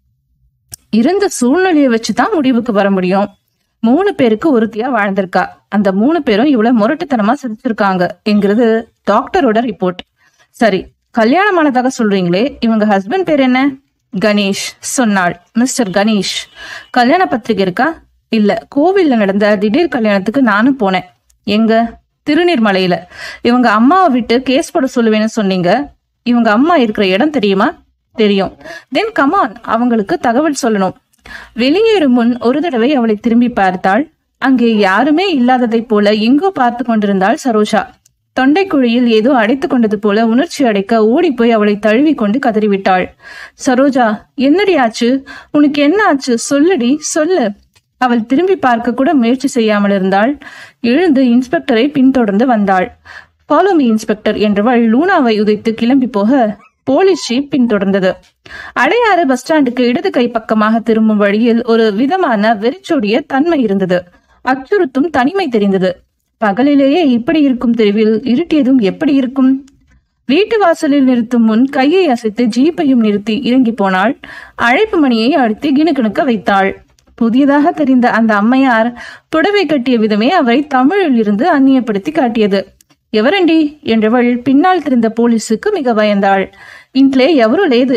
இருந்த சூழ்நிலையை வச்சுதான் முடிவுக்கு வர முடியும் மூணு பேருக்கு ஒருத்தியா வாழ்ந்திருக்கா அந்த மூணு பேரும் இவ்வளவு முரட்டுத்தனமா சிரிச்சிருக்காங்க என்கிறது டாக்டரோட ரிப்போர்ட் சரி கல்யாணமானதாக சொல்றீங்களே இவங்க ஹஸ்பண்ட் பேர் என்ன கணேஷ் சொன்னாள் மிஸ்டர் கணேஷ் கல்யாண பத்திரிகை இருக்கா இல்ல கோவில்ல நடந்த திடீர் கல்யாணத்துக்கு நானும் போனேன் எங்க திருநீர்மலையில இவங்க அம்மாவை விட்டு கேஸ் போட சொல்லுவேன்னு சொன்னீங்க இவங்க அம்மா இருக்கிற இடம் தெரியுமா தெரியும் தென் கமான் அவங்களுக்கு தகவல் சொல்லணும் வெளியேறும் முன் ஒரு தடவை அவளை திரும்பி பார்த்தாள் அங்கே யாருமே இல்லாததைப் போல எங்கோ பார்த்து கொண்டிருந்தாள் சரோஜா தொண்டைக்குழியில் ஏதோ அடைத்துக் கொண்டது போல உணர்ச்சி அடைக்க ஓடிப் போய் அவளை தழுவி கொண்டு கதறிவிட்டாள் சரோஜா என்னடி ஆச்சு உனக்கு என்ன ஆச்சு சொல்லுடி சொல்லு அவள் திரும்பி பார்க்க கூட முயற்சி செய்யாமல் இருந்தாள் எழுந்து இன்ஸ்பெக்டரை பின்தொடர்ந்து வந்தாள் ஃபாலோ மீ இன்ஸ்பெக்டர் என்றவள் லூனாவை உதைத்து கிளம்பி போக போலீஸ் ஜீப் பின்தொடர்ந்தது அடையாறு பஸ் ஸ்டாண்டுக்கு இடது கை பக்கமாக திரும்பும் வழியில் ஒரு விதமான வெறிச்சோடிய தன்மை இருந்தது அச்சுறுத்தும் தனிமை தெரிந்தது பகலிலேயே இப்படி இருக்கும் தெருவில் இருட்டியதும் எப்படி இருக்கும் வீட்டு வாசலில் நிறுத்தும் முன் கையை அசைத்து ஜீப்பையும் நிறுத்தி இறங்கி போனாள் அழைப்பு மணியை அழுத்தி கிணுகிணுக்க வைத்தாள் புதியதாக தெரிந்த அந்த அம்மையார் புடவை கட்டிய விதமே அவரை தமிழில் இருந்து அந்நியப்படுத்தி காட்டியது ఎవరండి என்றவள் பின்னால் தெரிந்த போலீஸுக்கு மிக பயந்தாள் ఇంట్లో ఎవరూ లేదు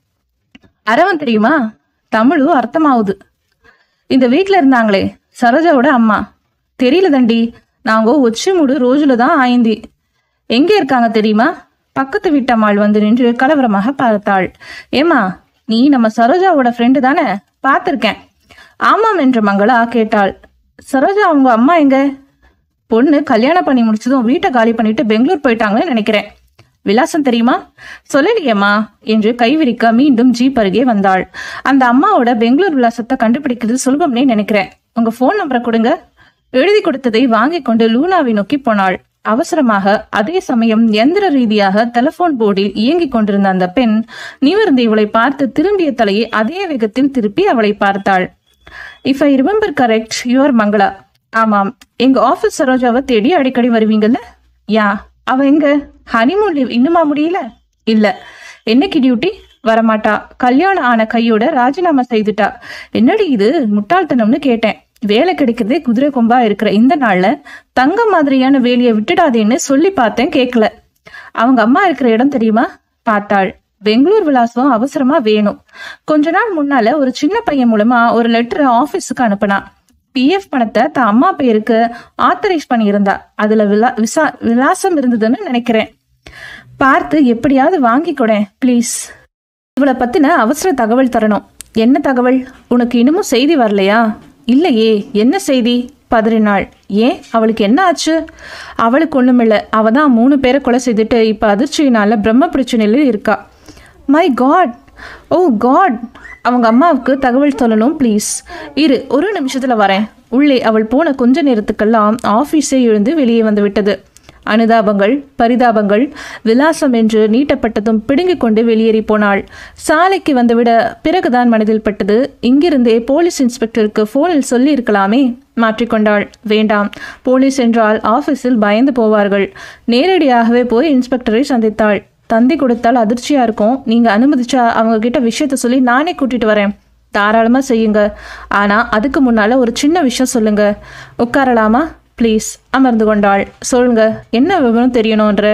அரவன் தெரியுமா தமிழு அர்த்தமாவுது இந்த வீட்ல இருந்தாங்களே சரோஜாவோட அம்மா தெரியல தண்டி நாங்க ஒச்சிமுடு ரோஜுல தான் ஆய்ந்தி எங்க இருக்காங்க தெரியுமா பக்கத்து வீட்டம்மாள் வந்து நின்று கலவரமாக பார்த்தாள் ஏமா நீ நம்ம சரோஜாவோட ஃப்ரெண்டு தானே பார்த்திருக்கேன் ஆமாம் என்று மங்களா கேட்டாள் சரோஜா அவங்க அம்மா எங்க பொண்ணு கல்யாணம் பண்ணி முடிச்சதும் வீட்டை காலி பண்ணிட்டு பெங்களூர் போயிட்டாங்கன்னு நினைக்கிறேன் விலாசம் தெரியுமா சொல்லலையேம்மா என்று கைவிரிக்க மீண்டும் ஜீப் அருகே வந்தாள் அந்த அம்மாவோட பெங்களூர் விலாசத்தை கண்டுபிடிக்கிறது சுலபம்னே நினைக்கிறேன் உங்க ஃபோன் நம்பரை கொடுங்க எழுதி கொடுத்ததை வாங்கிக் கொண்டு லூனாவை நோக்கி போனாள் அவசரமாக அதே சமயம் எந்திர ரீதியாக டெலிபோன் போர்டில் இயங்கிக் கொண்டிருந்த அந்த பெண் நிமிர்ந்து இவளை பார்த்து திரும்பிய தலையை அதே வேகத்தில் திருப்பி அவளை பார்த்தாள் if I remember correct your Mangala ஆமாம் எங்க ஆபீஸ் சரோஜாவை தேடி அடிக்கடி வருவீங்கல்ல யா அவ எங்க ஹனிமூன் லீவ் இன்னுமா முடியல இல்ல என்னைக்கு டியூட்டி வரமாட்டா கல்யாணம் ஆன கையோட ராஜினாமா செய்துட்டா என்னடி இது முட்டாள்தனம்னு கேட்டேன் வேலை கிடைக்கிறதே குதிரை கொம்பா இருக்கிற இந்த நாள்ல தங்க மாதிரியான வேலையை விட்டுடாதேன்னு சொல்லி பார்த்தேன் கேட்கல அவங்க அம்மா இருக்கிற இடம் தெரியுமா பார்த்தாள் பெங்களூர் விலாசம் அவசரமா வேணும் கொஞ்ச நாள் முன்னால ஒரு சின்ன பையன் மூலமா ஒரு லெட்டரை ஆபீஸுக்கு அனுப்புனான் பிஎஃப் பணத்தை தான் அம்மா பேருக்கு ஆத்தரைஸ் பண்ணியிருந்தா அதுல விலா விசா விலாசம் இருந்ததுன்னு நினைக்கிறேன் பார்த்து எப்படியாவது வாங்கி கொடேன் ப்ளீஸ் இவளை பத்தின அவசர தகவல் தரணும் என்ன தகவல் உனக்கு இன்னமும் செய்தி வரலையா இல்லையே என்ன செய்தி பதறினாள் ஏன் அவளுக்கு என்ன ஆச்சு அவளுக்கு ஒண்ணுமில்ல அவ தான் மூணு பேரை கொலை செய்துட்டு இப்ப அதிர்ச்சியினால பிரம்ம பிரச்சனையில இருக்கா மை காட் ஓ காட் அவங்க அம்மாவுக்கு தகவல் சொல்லணும் ப்ளீஸ் இரு ஒரு நிமிஷத்துல வரேன் உள்ளே அவள் போன கொஞ்ச நேரத்துக்கெல்லாம் ஆஃபீஸே எழுந்து வெளியே வந்து விட்டது அனுதாபங்கள் பரிதாபங்கள் விலாசம் என்று நீட்டப்பட்டதும் பிடுங்கிக் கொண்டு வெளியேறி போனாள் சாலைக்கு வந்துவிட பிறகுதான் மனதில் பட்டது இங்கிருந்தே போலீஸ் இன்ஸ்பெக்டருக்கு போனில் சொல்லி இருக்கலாமே மாற்றிக்கொண்டாள் வேண்டாம் போலீஸ் என்றால் ஆபீஸில் பயந்து போவார்கள் நேரடியாகவே போய் இன்ஸ்பெக்டரை சந்தித்தாள் தந்தி கொடுத்தால் அதிர்ச்சியா இருக்கும் நீங்க அனுமதிச்சா அவங்க கிட்ட விஷயத்த சொல்லி நானே கூட்டிட்டு வரேன் தாராளமா செய்யுங்க ஆனா அதுக்கு முன்னால ஒரு சின்ன விஷயம் சொல்லுங்க உட்காரலாமா ப்ளீஸ் அமர்ந்து கொண்டாள் சொல்லுங்க என்ன விவரம் தெரியணுன்ற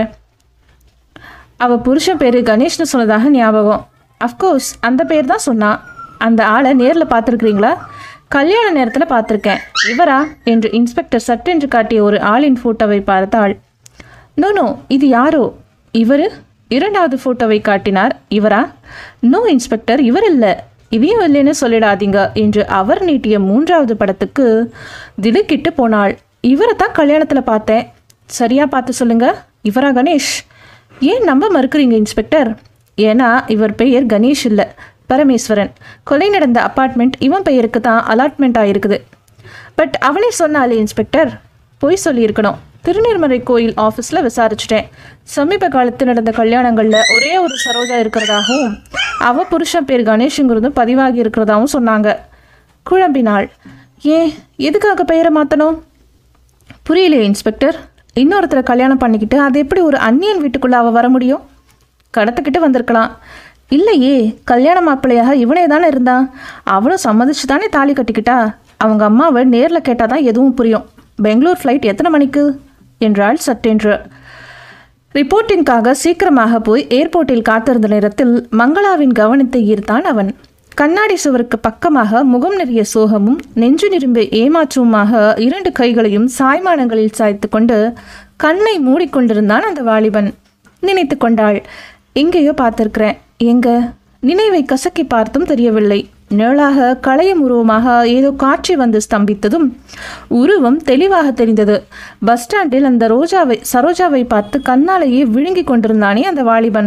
அவ புருஷன் பேரு கணேஷ்னு சொன்னதாக ஞாபகம் அஃப்கோர்ஸ் அந்த பேர் தான் சொன்னா அந்த ஆளை நேரில் பார்த்துருக்கிறீங்களா கல்யாண நேரத்தில் பார்த்துருக்கேன் இவரா என்று இன்ஸ்பெக்டர் சட்டென்று காட்டிய ஒரு ஆளின் ஃபோட்டோவை பார்த்தாள் நோ நோ இது யாரோ இவரு இரண்டாவது ஃபோட்டோவை காட்டினார் இவரா நோ இன்ஸ்பெக்டர் இவர் இல்லை இதையும் இல்லைன்னு சொல்லிடாதீங்க என்று அவர் நீட்டிய மூன்றாவது படத்துக்கு திடுக்கிட்டு போனாள் இவரை தான் கல்யாணத்தில் பார்த்தேன் சரியா பார்த்து சொல்லுங்க இவரா கணேஷ் ஏன் நம்ப மறுக்கிறீங்க இன்ஸ்பெக்டர் ஏன்னா இவர் பெயர் கணேஷ் இல்லை பரமேஸ்வரன் கொலை நடந்த அப்பார்ட்மெண்ட் இவன் பெயருக்கு தான் அலாட்மெண்ட் ஆயிருக்குது பட் அவளே சொன்னாலே இன்ஸ்பெக்டர் பொய் சொல்லியிருக்கணும் திருநீர்மலை கோயில் ஆஃபீஸில் விசாரிச்சிட்டேன் சமீப காலத்து நடந்த கல்யாணங்களில் ஒரே ஒரு சரோஜா இருக்கிறதாகவும் அவ புருஷன் பேர் கணேஷுங்கிறதும் பதிவாகி இருக்கிறதாவும் சொன்னாங்க குழம்பினாள் ஏன் எதுக்காக பெயரை மாற்றணும் புரியலையே இன்ஸ்பெக்டர் இன்னொருத்தரை கல்யாணம் பண்ணிக்கிட்டு அது எப்படி ஒரு அந்நியன் வீட்டுக்குள்ள அவ வர முடியும் கடத்துக்கிட்டு வந்திருக்கலாம் இல்லையே கல்யாண மாப்பிள்ளையாக இவனே தானே இருந்தான் அவளும் சம்மதிச்சு தானே தாலி கட்டிக்கிட்டா அவங்க அம்மாவை நேரில் கேட்டால் தான் எதுவும் புரியும் பெங்களூர் ஃப்ளைட் எத்தனை மணிக்கு என்றாள் சட்டென்று ரிப்போர்ட்டிங்காக சீக்கிரமாக போய் ஏர்போர்ட்டில் காத்திருந்த நேரத்தில் மங்களாவின் கவனத்தை ஈர்த்தான் அவன் கண்ணாடி சுவருக்கு பக்கமாக முகம் நிறைய சோகமும் நெஞ்சு நிரும்பு ஏமாற்றமுமாக இரண்டு கைகளையும் சாய்மானங்களில் சாய்த்து கொண்டு கண்ணை மூடிக்கொண்டிருந்தான் அந்த வாலிபன் நினைத்து கொண்டாள் எங்கேயோ பார்த்திருக்கிறேன் எங்க நினைவை கசக்கி பார்த்தும் தெரியவில்லை நிழலாக களையும் உருவமாக ஏதோ காட்சி வந்து ஸ்தம்பித்ததும் உருவம் தெளிவாக தெரிந்தது பஸ் ஸ்டாண்டில் அந்த ரோஜாவை சரோஜாவை பார்த்து கண்ணாலேயே விழுங்கி கொண்டிருந்தானே அந்த வாலிபன்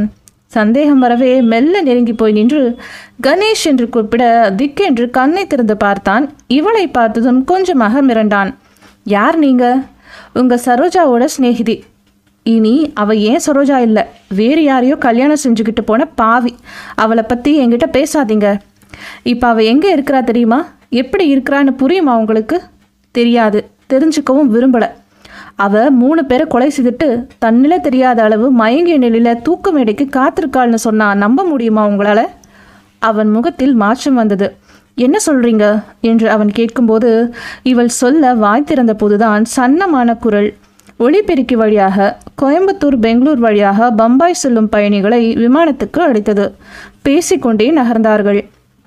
சந்தேகம் வரவே மெல்ல நெருங்கி போய் நின்று கணேஷ் என்று கூப்பிட திக்கென்று கண்ணை திறந்து பார்த்தான் இவளை பார்த்ததும் கொஞ்சமாக மிரண்டான் யார் நீங்க உங்க சரோஜாவோட சிநேகிதி இனி அவ ஏன் சரோஜா இல்லை வேறு யாரையோ கல்யாணம் செஞ்சுக்கிட்டு போன பாவி அவளை பற்றி என்கிட்ட பேசாதீங்க இப்போ அவள் எங்கே இருக்கிறா தெரியுமா எப்படி இருக்கிறான்னு புரியுமா உங்களுக்கு தெரியாது தெரிஞ்சுக்கவும் விரும்பலை அவ மூணு பேரை கொலை செய்துட்டு தன்னில தெரியாத அளவு மயங்கிய நிலையில தூக்க மேடைக்கு காத்திருக்காள்னு சொன்னா நம்ப முடியுமா உங்களால அவன் முகத்தில் மாற்றம் வந்தது என்ன சொல்றீங்க என்று அவன் கேட்கும்போது இவள் சொல்ல வாய் திறந்த போதுதான் சன்னமான குரல் ஒளிபெருக்கி வழியாக கோயம்புத்தூர் பெங்களூர் வழியாக பம்பாய் செல்லும் பயணிகளை விமானத்துக்கு அழைத்தது பேசிக்கொண்டே நகர்ந்தார்கள்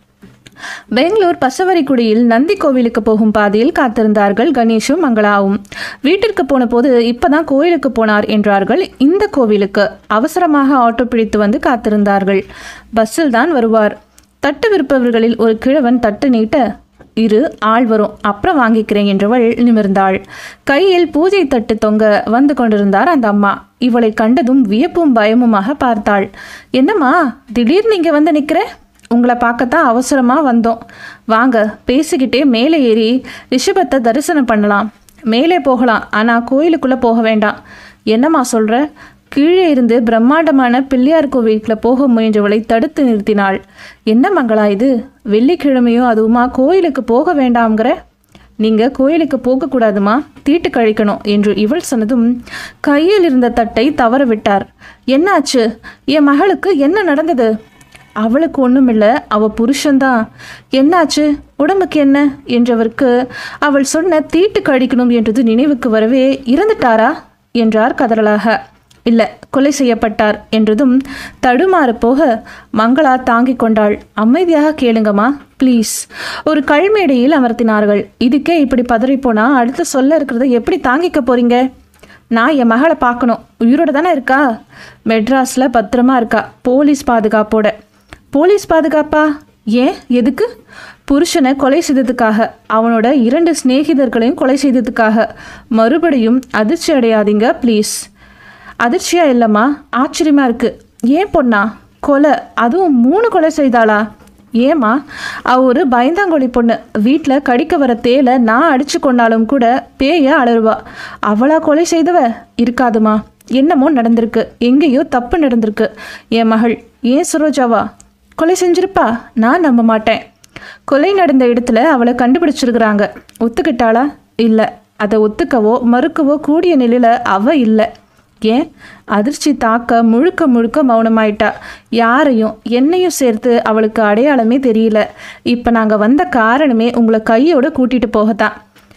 பெங்களூர் பசவரிக்குடியில் நந்தி கோவிலுக்கு போகும் பாதையில் காத்திருந்தார்கள் கணேஷும் மங்களாவும் வீட்டிற்கு போன போது இப்பதான் கோயிலுக்கு போனார் என்றார்கள் இந்த கோவிலுக்கு அவசரமாக ஆட்டோ பிடித்து வந்து காத்திருந்தார்கள் பஸ்ஸில் தான் வருவார் தட்டு விற்பவர்களில் ஒரு கிழவன் தட்டு நீட்ட இரு ஆள் வரும் அப்புறம் வாங்கிக்கிறேன் என்றவள் நிமிர்ந்தாள் கையில் பூஜை தட்டு தொங்க வந்து கொண்டிருந்தார் அந்த அம்மா இவளை கண்டதும் வியப்பும் பயமுமாக பார்த்தாள் என்னம்மா திடீர்னு இங்க வந்து நிக்கிற உங்களை பார்க்கத்தான் அவசரமாக வந்தோம் வாங்க பேசிக்கிட்டே மேலே ஏறி ரிஷபத்தை தரிசனம் பண்ணலாம் மேலே போகலாம் ஆனால் கோயிலுக்குள்ளே போக வேண்டாம் என்னம்மா சொல்கிற கீழே இருந்து பிரம்மாண்டமான பிள்ளையார் கோவிலுக்குள்ள போக முயன்றவளை தடுத்து நிறுத்தினாள் என்ன மங்களா இது வெள்ளிக்கிழமையும் அதுவுமா கோயிலுக்கு போக வேண்டாம்ங்கிற நீங்கள் கோயிலுக்கு போகக்கூடாதுமா தீட்டு கழிக்கணும் என்று இவள் சொன்னதும் கையில் இருந்த தட்டை தவற விட்டார் என்னாச்சு என் மகளுக்கு என்ன நடந்தது அவளுக்கு ஒண்ணுமில்ல அவ புருஷன்தான் என்னாச்சு உடம்புக்கு என்ன என்றவருக்கு அவள் சொன்ன தீட்டு கழிக்கணும் என்றது நினைவுக்கு வரவே இறந்துட்டாரா என்றார் கதறலாக இல்ல கொலை செய்யப்பட்டார் என்றதும் தடுமாறு போக மங்களா தாங்கிக் கொண்டாள் அமைதியாக கேளுங்கம்மா ப்ளீஸ் ஒரு கல்மேடையில் அமர்த்தினார்கள் இதுக்கே இப்படி பதறிப்போனா அடுத்து சொல்ல இருக்கிறத எப்படி தாங்கிக்க போறீங்க நான் என் மகளை பார்க்கணும் உயிரோட தானே இருக்கா மெட்ராஸில் பத்திரமா இருக்கா போலீஸ் பாதுகாப்போட போலீஸ் பாதுகாப்பா ஏன் எதுக்கு புருஷனை கொலை செய்ததுக்காக அவனோட இரண்டு சிநேகிதர்களையும் கொலை செய்ததுக்காக மறுபடியும் அதிர்ச்சி அடையாதீங்க ப்ளீஸ் அதிர்ச்சியா இல்லைம்மா ஆச்சரியமா இருக்கு ஏன் பொண்ணா கொலை அதுவும் மூணு கொலை செய்தாளா ஏம்மா அவ ஒரு பயந்தாங்கொழி பொண்ணு வீட்டில் கடிக்க வர தேலை நான் அடிச்சு கொண்டாலும் கூட பேய அலறுவா அவளா கொலை செய்தவ இருக்காதுமா என்னமோ நடந்திருக்கு எங்கேயோ தப்பு நடந்திருக்கு என் மகள் ஏன் சரோஜாவா கொலை செஞ்சிருப்பா நான் நம்ப மாட்டேன் கொலை நடந்த இடத்துல அவளை கண்டுபிடிச்சிருக்கிறாங்க ஒத்துக்கிட்டாளா இல்லை அதை ஒத்துக்கவோ மறுக்கவோ கூடிய நிலையில் அவ இல்லை ஏன் அதிர்ச்சி தாக்க முழுக்க முழுக்க மௌனமாயிட்டா யாரையும் என்னையும் சேர்த்து அவளுக்கு அடையாளமே தெரியல இப்போ நாங்கள் வந்த காரணமே உங்களை கையோட கூட்டிட்டு போகத்தான்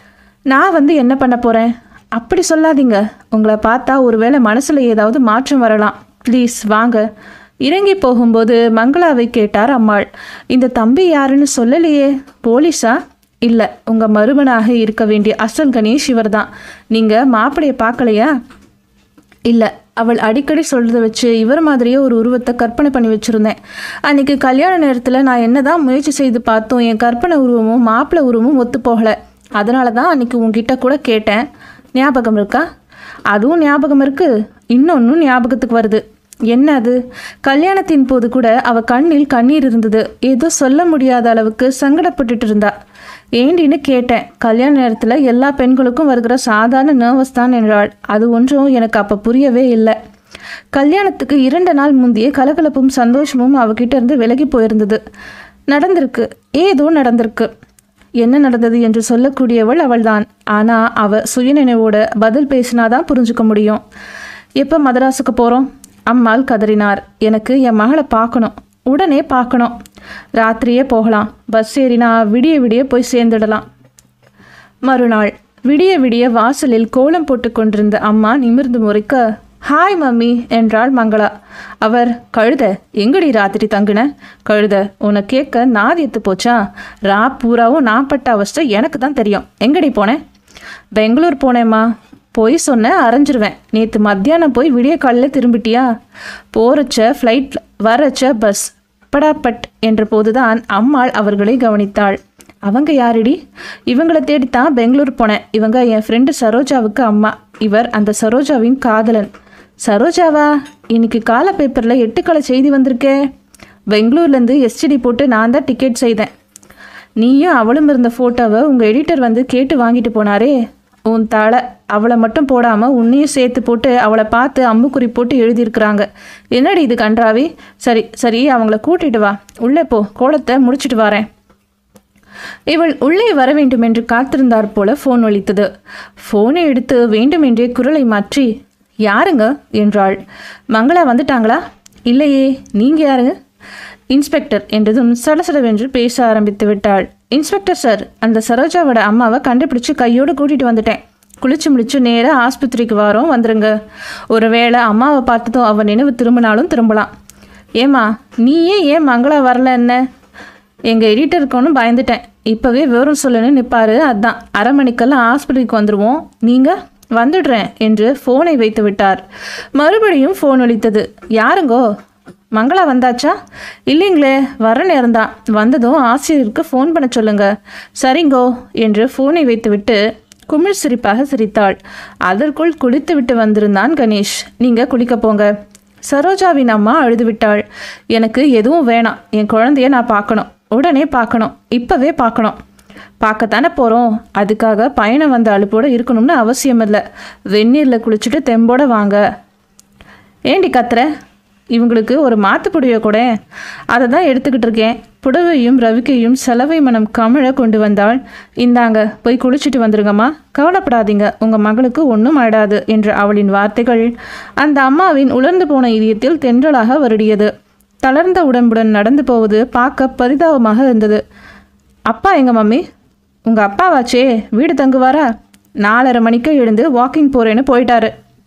நான் வந்து என்ன பண்ண போகிறேன் அப்படி சொல்லாதீங்க உங்களை பார்த்தா ஒருவேளை மனசில் ஏதாவது மாற்றம் வரலாம் ப்ளீஸ் வாங்க இறங்கி போகும்போது மங்களாவை கேட்டார் அம்மாள் இந்த தம்பி யாருன்னு சொல்லலையே போலீஸா இல்லை உங்கள் மருமனாக இருக்க வேண்டிய அசல் கணேஷ் இவர் தான் நீங்கள் மாப்பிளையை பார்க்கலையா இல்லை அவள் அடிக்கடி சொல்றத வச்சு இவர் மாதிரியே ஒரு உருவத்தை கற்பனை பண்ணி வச்சுருந்தேன் அன்னைக்கு கல்யாண நேரத்தில் நான் என்னதான் முயற்சி செய்து பார்த்தோம் என் கற்பனை உருவமும் மாப்பிள்ளை உருவமும் ஒத்து போகலை அதனால தான் அன்னைக்கு உங்ககிட்ட கூட கேட்டேன் ஞாபகம் இருக்கா அதுவும் ஞாபகம் இருக்கு இன்னொன்னும் ஞாபகத்துக்கு வருது என்ன அது கல்யாணத்தின் போது கூட அவ கண்ணில் கண்ணீர் இருந்தது ஏதோ சொல்ல முடியாத அளவுக்கு சங்கடப்பட்டுட்டு இருந்தா ஏண்டின்னு கேட்டேன் கல்யாண நேரத்தில் எல்லா பெண்களுக்கும் வருகிற சாதாரண நர்வஸ் தான் என்றாள் அது ஒன்றும் எனக்கு அப்போ புரியவே இல்லை கல்யாணத்துக்கு இரண்டு நாள் முந்தைய கலகலப்பும் சந்தோஷமும் அவகிட்ட இருந்து விலகி போயிருந்தது நடந்திருக்கு ஏதோ நடந்திருக்கு என்ன நடந்தது என்று சொல்லக்கூடியவள் அவள்தான் ஆனா அவ சுயநினைவோட பதில் பேசினாதான் புரிஞ்சுக்க முடியும் எப்போ மதராஸுக்கு போகிறோம் அம்மாள் கதறினார் எனக்கு என் மகளை பார்க்கணும் உடனே பார்க்கணும் ராத்திரியே போகலாம் பஸ் ஏறினா விடிய விடிய போய் சேர்ந்துடலாம் மறுநாள் விடிய விடிய வாசலில் கோலம் போட்டு கொண்டிருந்த அம்மா நிமிர்ந்து முறைக்க ஹாய் மம்மி என்றாள் மங்களா அவர் கழுத எங்கடி ராத்திரி தங்குன கழுத உன்னை கேட்க நாதியத்து போச்சா ரா பூராவும் நான் பட்ட அவஸ்தை எனக்கு தான் தெரியும் எங்கடி போனேன் பெங்களூர் போனேம்மா போய் சொன்ன அரைஞ்சிருவேன் நேற்று மத்தியானம் போய் விடிய காலையில் திரும்பிட்டியா போறச்ச ஃப்ளைட் வரச்ச பஸ் படாப்பட் என்ற போதுதான் அம்மாள் அவர்களை கவனித்தாள் அவங்க யாருடி இவங்கள தேடித்தான் பெங்களூர் போனேன் இவங்க என் ஃப்ரெண்டு சரோஜாவுக்கு அம்மா இவர் அந்த சரோஜாவின் காதலன் சரோஜாவா இன்னைக்கு கால பேப்பரில் எட்டுக்கால செய்தி வந்திருக்கே பெங்களூர்லேருந்து எஸ்டிடி போட்டு நான் தான் டிக்கெட் செய்தேன் நீயும் அவளும் இருந்த ஃபோட்டோவை உங்கள் எடிட்டர் வந்து கேட்டு வாங்கிட்டு போனாரே உன் தலை அவளை மட்டும் போடாமல் உன்னையும் சேர்த்து போட்டு அவளை பார்த்து அம்புக்குறி போட்டு எழுதியிருக்கிறாங்க என்னடி இது கன்றாவி சரி சரி அவங்கள கூட்டிட்டு வா உள்ளே போ கோலத்தை முடிச்சிட்டு வரேன் இவள் உள்ளே வர வேண்டும் என்று காத்திருந்தார் போல ஃபோன் ஒலித்தது ஃபோனை எடுத்து வேண்டுமென்றே குரலை மாற்றி யாருங்க என்றாள் மங்களா வந்துட்டாங்களா இல்லையே நீங்க யாருங்க இன்ஸ்பெக்டர் என்றதும் சடசடவென்று பேச ஆரம்பித்து விட்டாள் இன்ஸ்பெக்டர் சார் அந்த சரோஜாவோட அம்மாவை கண்டுபிடிச்சு கையோடு கூட்டிட்டு வந்துட்டேன் குளிச்சு முடிச்சு நேராக ஆஸ்பத்திரிக்கு வரோம் வந்துருங்க ஒருவேளை அம்மாவை பார்த்ததும் அவன் நினைவு திரும்பினாலும் திரும்பலாம் ஏம்மா நீயே ஏன் மங்களா வரல என்ன எங்கள் எடிட்டருக்குன்னு பயந்துட்டேன் இப்போவே விவரம் சொல்லுன்னு நிற்பாரு அதான் அரை மணிக்கெல்லாம் ஹாஸ்பிட்டலுக்கு வந்துடுவோம் நீங்கள் வந்துடுறேன் என்று ஃபோனை வைத்து விட்டார் மறுபடியும் ஃபோன் ஒலித்தது யாருங்கோ மங்களா வந்தாச்சா இல்லைங்களே வர நேரம்தான் வந்ததும் ஆசிரியருக்கு ஃபோன் பண்ண சொல்லுங்க சரிங்கோ என்று ஃபோனை வைத்துவிட்டு குமிழ் சிரிப்பாக சிரித்தாள் அதற்குள் குளித்து விட்டு வந்திருந்தான் கணேஷ் நீங்கள் குளிக்க போங்க சரோஜாவின் அம்மா அழுது விட்டாள் எனக்கு எதுவும் வேணாம் என் குழந்தைய நான் பார்க்கணும் உடனே பார்க்கணும் இப்போவே பார்க்கணும் பார்க்கத்தானே போகிறோம் அதுக்காக பயணம் வந்த அழுப்போட இருக்கணும்னு அவசியம் இல்லை வெந்நீரில் குளிச்சுட்டு தெம்போட வாங்க ஏண்டி கத்துற இவங்களுக்கு ஒரு மாத்து புடவைய கூட அதை தான் எடுத்துக்கிட்டு இருக்கேன் புடவையும் ரவிக்கையும் செலவை மனம் கமழ கொண்டு வந்தாள் இந்தாங்க போய் குளிச்சுட்டு வந்துருங்கம்மா கவலைப்படாதீங்க உங்கள் மகளுக்கு ஒன்றும் ஆயிடாது என்ற அவளின் வார்த்தைகள் அந்த அம்மாவின் உலர்ந்து போன இதயத்தில் தென்றலாக வருடியது தளர்ந்த உடம்புடன் நடந்து போவது பார்க்க பரிதாபமாக இருந்தது அப்பா எங்க மம்மி உங்கள் அப்பாவாச்சே வீடு தங்குவாரா நாலரை மணிக்கு எழுந்து வாக்கிங் போறேன்னு போயிட்டாரு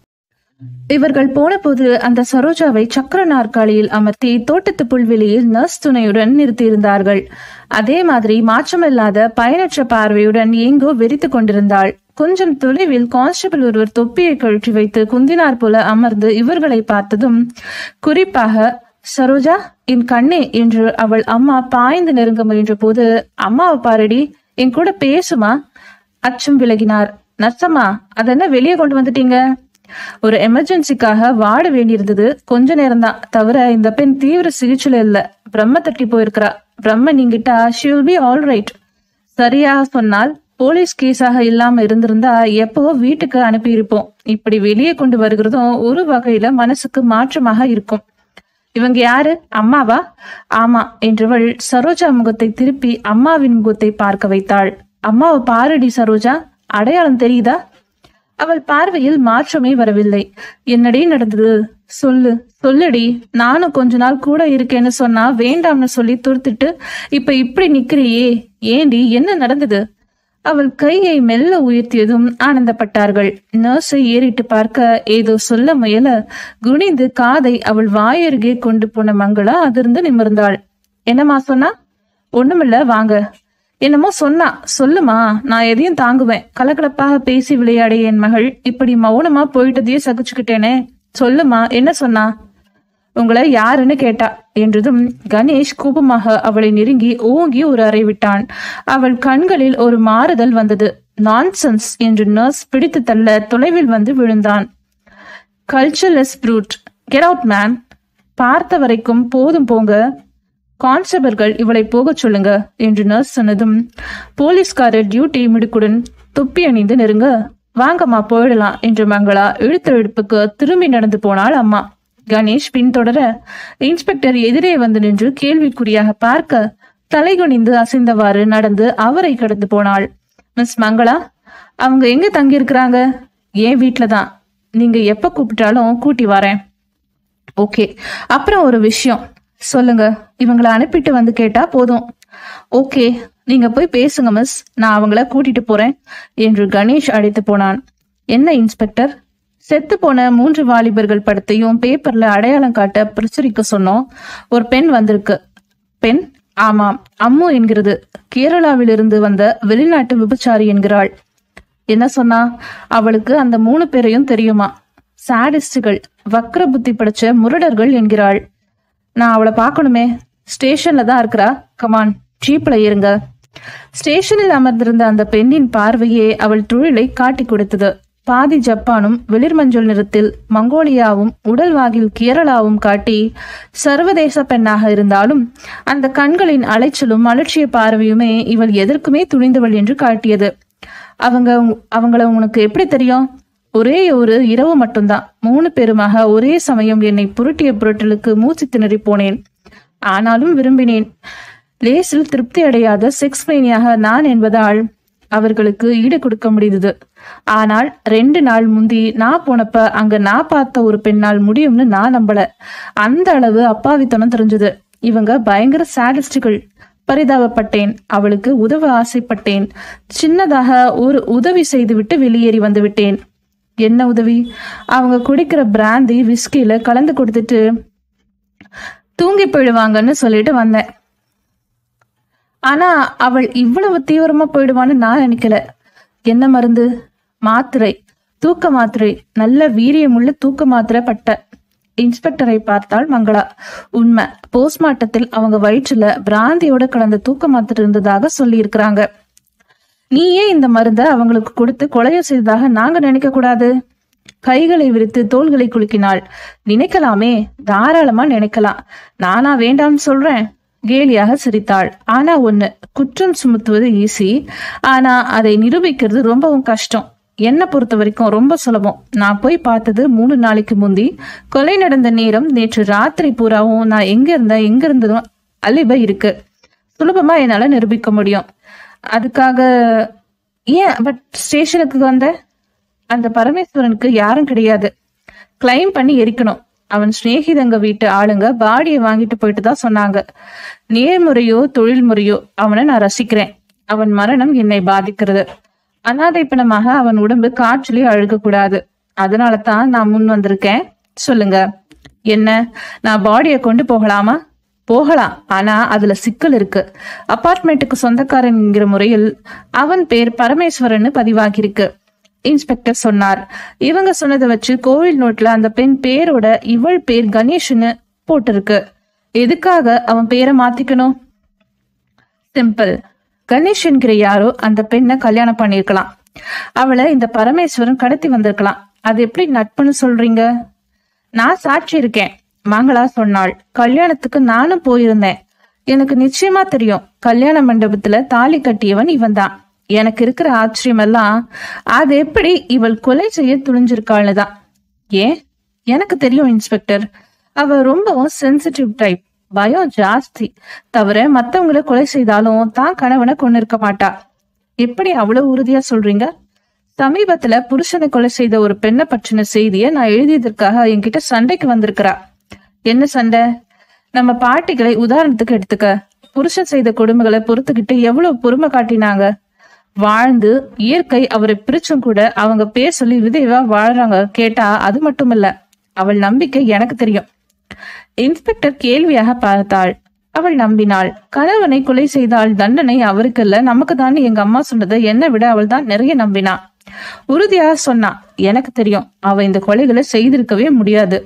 இவர்கள் போனபோது அந்த சரோஜாவை சக்கர நாற்காலியில் அமர்த்தி தோட்டத்து புல்வெளியில் நர்ஸ் துணையுடன் நிறுத்தியிருந்தார்கள் அதே மாதிரி மாற்றமில்லாத பயனற்ற பார்வையுடன் எங்கோ வெறித்து கொண்டிருந்தாள் கொஞ்சம் தொலைவில் கான்ஸ்டபிள் ஒருவர் தொப்பியை கழற்றி வைத்து குந்தினார் போல அமர்ந்து இவர்களை பார்த்ததும் குறிப்பாக சரோஜா என் கண்ணே என்று அவள் அம்மா பாய்ந்து நெருங்க முயன்ற போது அம்மாவை பாரடி என் கூட பேசுமா அச்சம் விலகினார் நர்சம்மா அதென்ன வெளியே கொண்டு வந்துட்டீங்க ஒரு எமர்ஜென்சிக்காக வாட வேண்டியிருந்தது கொஞ்ச நேரம்தான் தவிர இந்த பெண் தீவிர சிகிச்சையில இல்ல பிரம்ம தட்டி போயிருக்கிறா பிரம்ம நீங்கிட்டா she will be all right சரியாக சொன்னால் போலீஸ் கேஸாக இல்லாம இருந்திருந்தா எப்பவோ வீட்டுக்கு அனுப்பியிருப்போம் இப்படி வெளியே கொண்டு வருகிறதும் ஒரு வகையில மனசுக்கு மாற்றமாக இருக்கும் இவங்க யாரு அம்மாவா ஆமா என்றவள் சரோஜா முகத்தை திருப்பி அம்மாவின் முகத்தை பார்க்க வைத்தாள் அம்மாவை பாருடி சரோஜா அடையாளம் தெரியுதா அவள் பார்வையில் மாற்றமே வரவில்லை என்னடி நடந்தது சொல்லு சொல்லுடி நானும் கொஞ்ச நாள் கூட இருக்கேன்னு சொன்னா வேண்டாம்னு சொல்லி துரத்திட்டு இப்ப இப்படி நிக்கிறியே ஏண்டி என்ன நடந்தது அவள் கையை மெல்ல உயர்த்தியதும் ஆனந்தப்பட்டார்கள் நர்ஸை ஏறிட்டு பார்க்க ஏதோ சொல்ல முயல குனிந்து காதை அவள் வாயருகே கொண்டு போன மங்களா அதிர்ந்து நிமிர்ந்தாள் என்னம்மா சொன்னா ஒண்ணுமில்ல வாங்க என்னமோ சொன்னா சொல்லுமா நான் எதையும் தாங்குவேன் கலகலப்பாக பேசி விளையாடிய என் மகள் இப்படி மௌனமா போயிட்டதையே சகிச்சுக்கிட்டேனே சொல்லுமா என்ன சொன்னா உங்களை யாருன்னு கேட்டா என்றதும் கணேஷ் கோபமாக அவளை நெருங்கி ஓங்கி ஒரு அறை விட்டான் அவள் கண்களில் ஒரு மாறுதல் வந்தது நான்சென்ஸ் என்று நர்ஸ் பிடித்து தள்ள தொலைவில் வந்து விழுந்தான் cultureless brute get out man பார்த்த வரைக்கும் போதும் போங்க கான்ஸ்டபிள்கள் இவளை போகச் சொல்லுங்க என்று நர்ஸ் சொன்னதும் போலீஸ்காரர் டியூட்டி மிடுக்குடன் தொப்பி அணிந்து நெருங்க வாங்கம்மா போயிடலாம் என்று மங்களா இழுத்தெழுப்புக்கு திரும்பி நடந்து போனாள் அம்மா கணேஷ் பின்தொடர இன்ஸ்பெக்டர் எதிரே வந்து நின்று கேள்விக்குறியாக பார்க்க தலைகுனிந்து அசைந்தவாறு நடந்து அவரை கடந்து போனாள் மிஸ் மங்களா அவங்க எங்க தங்கி இருக்கிறாங்க என் வீட்டில தான் நீங்க எப்ப கூப்பிட்டாலும் கூட்டி வரேன் ஓகே அப்புறம் ஒரு விஷயம் சொல்லுங்க இவங்களை அனுப்பிட்டு வந்து கேட்டா போதும் ஓகே நீங்க போய் பேசுங்க மிஸ் நான் அவங்கள கூட்டிட்டு போறேன் என்று கணேஷ் அழைத்து போனான் என்ன இன்ஸ்பெக்டர் செத்து போன மூன்று வாலிபர்கள் படத்தையும் பேப்பர்ல அடையாளம் காட்ட பிரசுரிக்க சொன்னோம் ஒரு பெண் வந்திருக்கு பெண் ஆமாம் அம்மு என்கிறது கேரளாவிலிருந்து வந்த வெளிநாட்டு விபச்சாரி என்கிறாள் என்ன சொன்னா அவளுக்கு அந்த மூணு பேரையும் தெரியுமா சாடிஸ்டுகள் வக்ர புத்தி படைச்ச முரடர்கள் என்கிறாள் நான் அவளை பார்க்கணுமே ஸ்டேஷன்ல தான் இருக்கிறா கமான் ஜீப்ல ஏறுங்க ஸ்டேஷனில் அமர்ந்திருந்த அந்த பெண்ணின் பார்வையே அவள் தொழிலை காட்டி கொடுத்தது பாதி ஜப்பானும் வெளிர் மஞ்சள் நிறத்தில் மங்கோலியாவும் உடல் வாகில் கேரளாவும் காட்டி சர்வதேச பெண்ணாக இருந்தாலும் அந்த கண்களின் அலைச்சலும் அலட்சிய பார்வையுமே இவள் எதற்குமே துணிந்தவள் என்று காட்டியது அவங்க அவங்கள உனக்கு எப்படி தெரியும் ஒரே ஒரு இரவு மட்டும்தான் மூணு பேருமாக ஒரே சமயம் என்னை புரட்டிய புரட்டலுக்கு மூச்சு திணறி போனேன் ஆனாலும் விரும்பினேன் லேசில் திருப்தி அடையாத செக்ஸ் மேனியாக நான் என்பதால் அவர்களுக்கு ஈடு கொடுக்க முடிந்தது ஆனால் ரெண்டு நாள் முந்தி நான் போனப்ப அங்க நான் பார்த்த ஒரு பெண்ணால் முடியும்னு நான் நம்பல அந்த அளவு அப்பாவித்தனம் தெரிஞ்சது இவங்க பயங்கர சாடிஸ்டுகள் பரிதாபப்பட்டேன் அவளுக்கு உதவ ஆசைப்பட்டேன் சின்னதாக ஒரு உதவி செய்துவிட்டு வெளியேறி வந்து விட்டேன் என்ன உதவி அவங்க குடிக்கிற பிராந்தி விஸ்கில கலந்து கொடுத்துட்டு தூங்கி போயிடுவாங்கன்னு சொல்லிட்டு வந்தேன் ஆனா அவள் இவ்வளவு தீவிரமா போயிடுவான்னு நான் நினைக்கல என்ன மருந்து மாத்திரை தூக்க மாத்திரை நல்ல வீரியமுள்ள தூக்க மாத்திரை பட்ட இன்ஸ்பெக்டரை பார்த்தாள் மங்களா உண்மை போஸ்ட்மார்ட்டத்தில் அவங்க வயிற்றுல பிராந்தியோட கலந்த தூக்க மாத்திரை இருந்ததாக சொல்லி இருக்கிறாங்க நீயே இந்த மருந்தை அவங்களுக்கு கொடுத்து கொலைய செய்ததாக நாங்க நினைக்க கூடாது கைகளை விரித்து தோள்களை குலுக்கினாள் நினைக்கலாமே தாராளமா நினைக்கலாம் நானா வேண்டாம்னு சொல்றேன் கேலியாக சிரித்தாள் ஆனா ஒண்ணு குற்றம் சுமத்துவது ஈஸி ஆனா அதை நிரூபிக்கிறது ரொம்பவும் கஷ்டம் என்னை பொறுத்த வரைக்கும் ரொம்ப சுலபம் நான் போய் பார்த்தது மூணு நாளைக்கு முந்தி கொலை நடந்த நேரம் நேற்று ராத்திரி பூராவும் நான் எங்க இருந்தேன் எங்க இருந்ததும் அலிப இருக்கு சுலபமா என்னால நிரூபிக்க முடியும் அதுக்காக ஏன் பட் ஸ்டேஷனுக்கு வந்த அந்த பரமேஸ்வரனுக்கு யாரும் கிடையாது கிளைம் பண்ணி எரிக்கணும் அவன் சிநேகிதங்க வீட்டு ஆளுங்க பாடியை வாங்கிட்டு போயிட்டு தான் சொன்னாங்க நேர்முறையோ தொழில் முறையோ அவனை நான் ரசிக்கிறேன் அவன் மரணம் என்னை பாதிக்கிறது அனாதை பிணமாக அவன் உடம்பு காற்றிலே அழுக கூடாது அதனால தான் நான் முன் வந்திருக்கேன் சொல்லுங்க என்ன நான் பாடியை கொண்டு போகலாமா போகலாம் ஆனா அதுல சிக்கல் இருக்கு அபார்ட்மெண்ட்டுக்கு சொந்தக்காரன்ங்கிற முறையில் அவன் பேர் பரமேஸ்வரன் பதிவாகியிருக்கு இன்ஸ்பெக்டர் சொன்னார் இவங்க சொன்னதை வச்சு கோவில் நோட்ல அந்த பெண் பேரோட இவள் பேர் கணேஷ்னு போட்டிருக்கு எதுக்காக அவன் பேரை மாத்திக்கணும் சிம்பிள் கணேஷ் என்கிற யாரோ அந்த பெண்ணை கல்யாணம் பண்ணியிருக்கலாம் அவளை இந்த பரமேஸ்வரன் கடத்தி வந்திருக்கலாம் அது எப்படி நட்புன்னு சொல்றீங்க நான் சாட்சி இருக்கேன் மங்களா சொன்னாள் கல்யாணத்துக்கு நானும் போயிருந்தேன் எனக்கு நிச்சயமா தெரியும் கல்யாண மண்டபத்துல தாலி கட்டியவன் இவன் தான் எனக்கு இருக்கிற ஆச்சரியம் எல்லாம் அது எப்படி இவள் கொலை செய்ய துணிஞ்சிருக்காள்னு தான் ஏன் எனக்கு தெரியும் இன்ஸ்பெக்டர் அவ ரொம்பவும் சென்சிட்டிவ் டைப் பயம் ஜாஸ்தி தவிர மத்தவங்கள கொலை செய்தாலும் தான் கணவனை கொண்டு இருக்க மாட்டா எப்படி அவ்வளவு உறுதியா சொல்றீங்க சமீபத்துல புருஷனை கொலை செய்த ஒரு பெண்ணை பற்றின செய்தியை நான் எழுதியதற்காக என்கிட்ட சண்டைக்கு வந்திருக்கிறா என்ன சண்டை நம்ம பாட்டிகளை உதாரணத்துக்கு எடுத்துக்க புருஷன் செய்த கொடுமைகளை பொறுத்துக்கிட்டு எவ்வளவு பொறுமை காட்டினாங்க வாழ்ந்து இயற்கை அவரை பிரிச்சும் கூட அவங்க பேர் சொல்லி விதைவா வாழறாங்க கேட்டா அது மட்டும் இல்ல அவள் நம்பிக்கை எனக்கு தெரியும் இன்ஸ்பெக்டர் கேள்வியாக பார்த்தாள் அவள் நம்பினாள் கணவனை கொலை செய்தால் தண்டனை அவருக்கு இல்ல நமக்கு தான் எங்க அம்மா சொன்னதை என்னை விட அவள் தான் நிறைய நம்பினா உறுதியாக சொன்னா எனக்கு தெரியும் அவ இந்த கொலைகளை செய்திருக்கவே முடியாது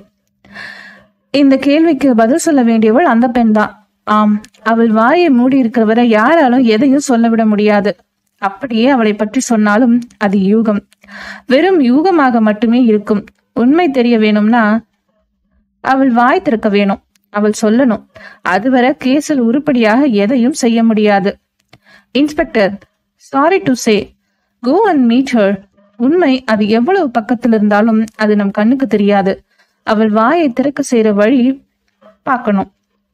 இந்த கேள்விக்கு பதில் சொல்ல வேண்டியவள் அந்த பெண் தான் ஆம் அவள் வாயை மூடி இருக்கிறவரை யாராலும் எதையும் சொல்ல விட முடியாது அப்படியே அவளை பற்றி சொன்னாலும் அது யூகம் வெறும் யூகமாக மட்டுமே இருக்கும் உண்மை தெரிய வேணும்னா அவள் வாய் திறக்க வேணும் அவள் சொல்லணும் அதுவரை கேஸில் உருப்படியாக எதையும் செய்ய முடியாது inspector sorry to say go and meet her உண்மை அது எவ்வளவு பக்கத்தில் இருந்தாலும் அது நம் கண்ணுக்கு தெரியாது அவள் வாயை திறக்க செய்யற வழி பார்க்கணும்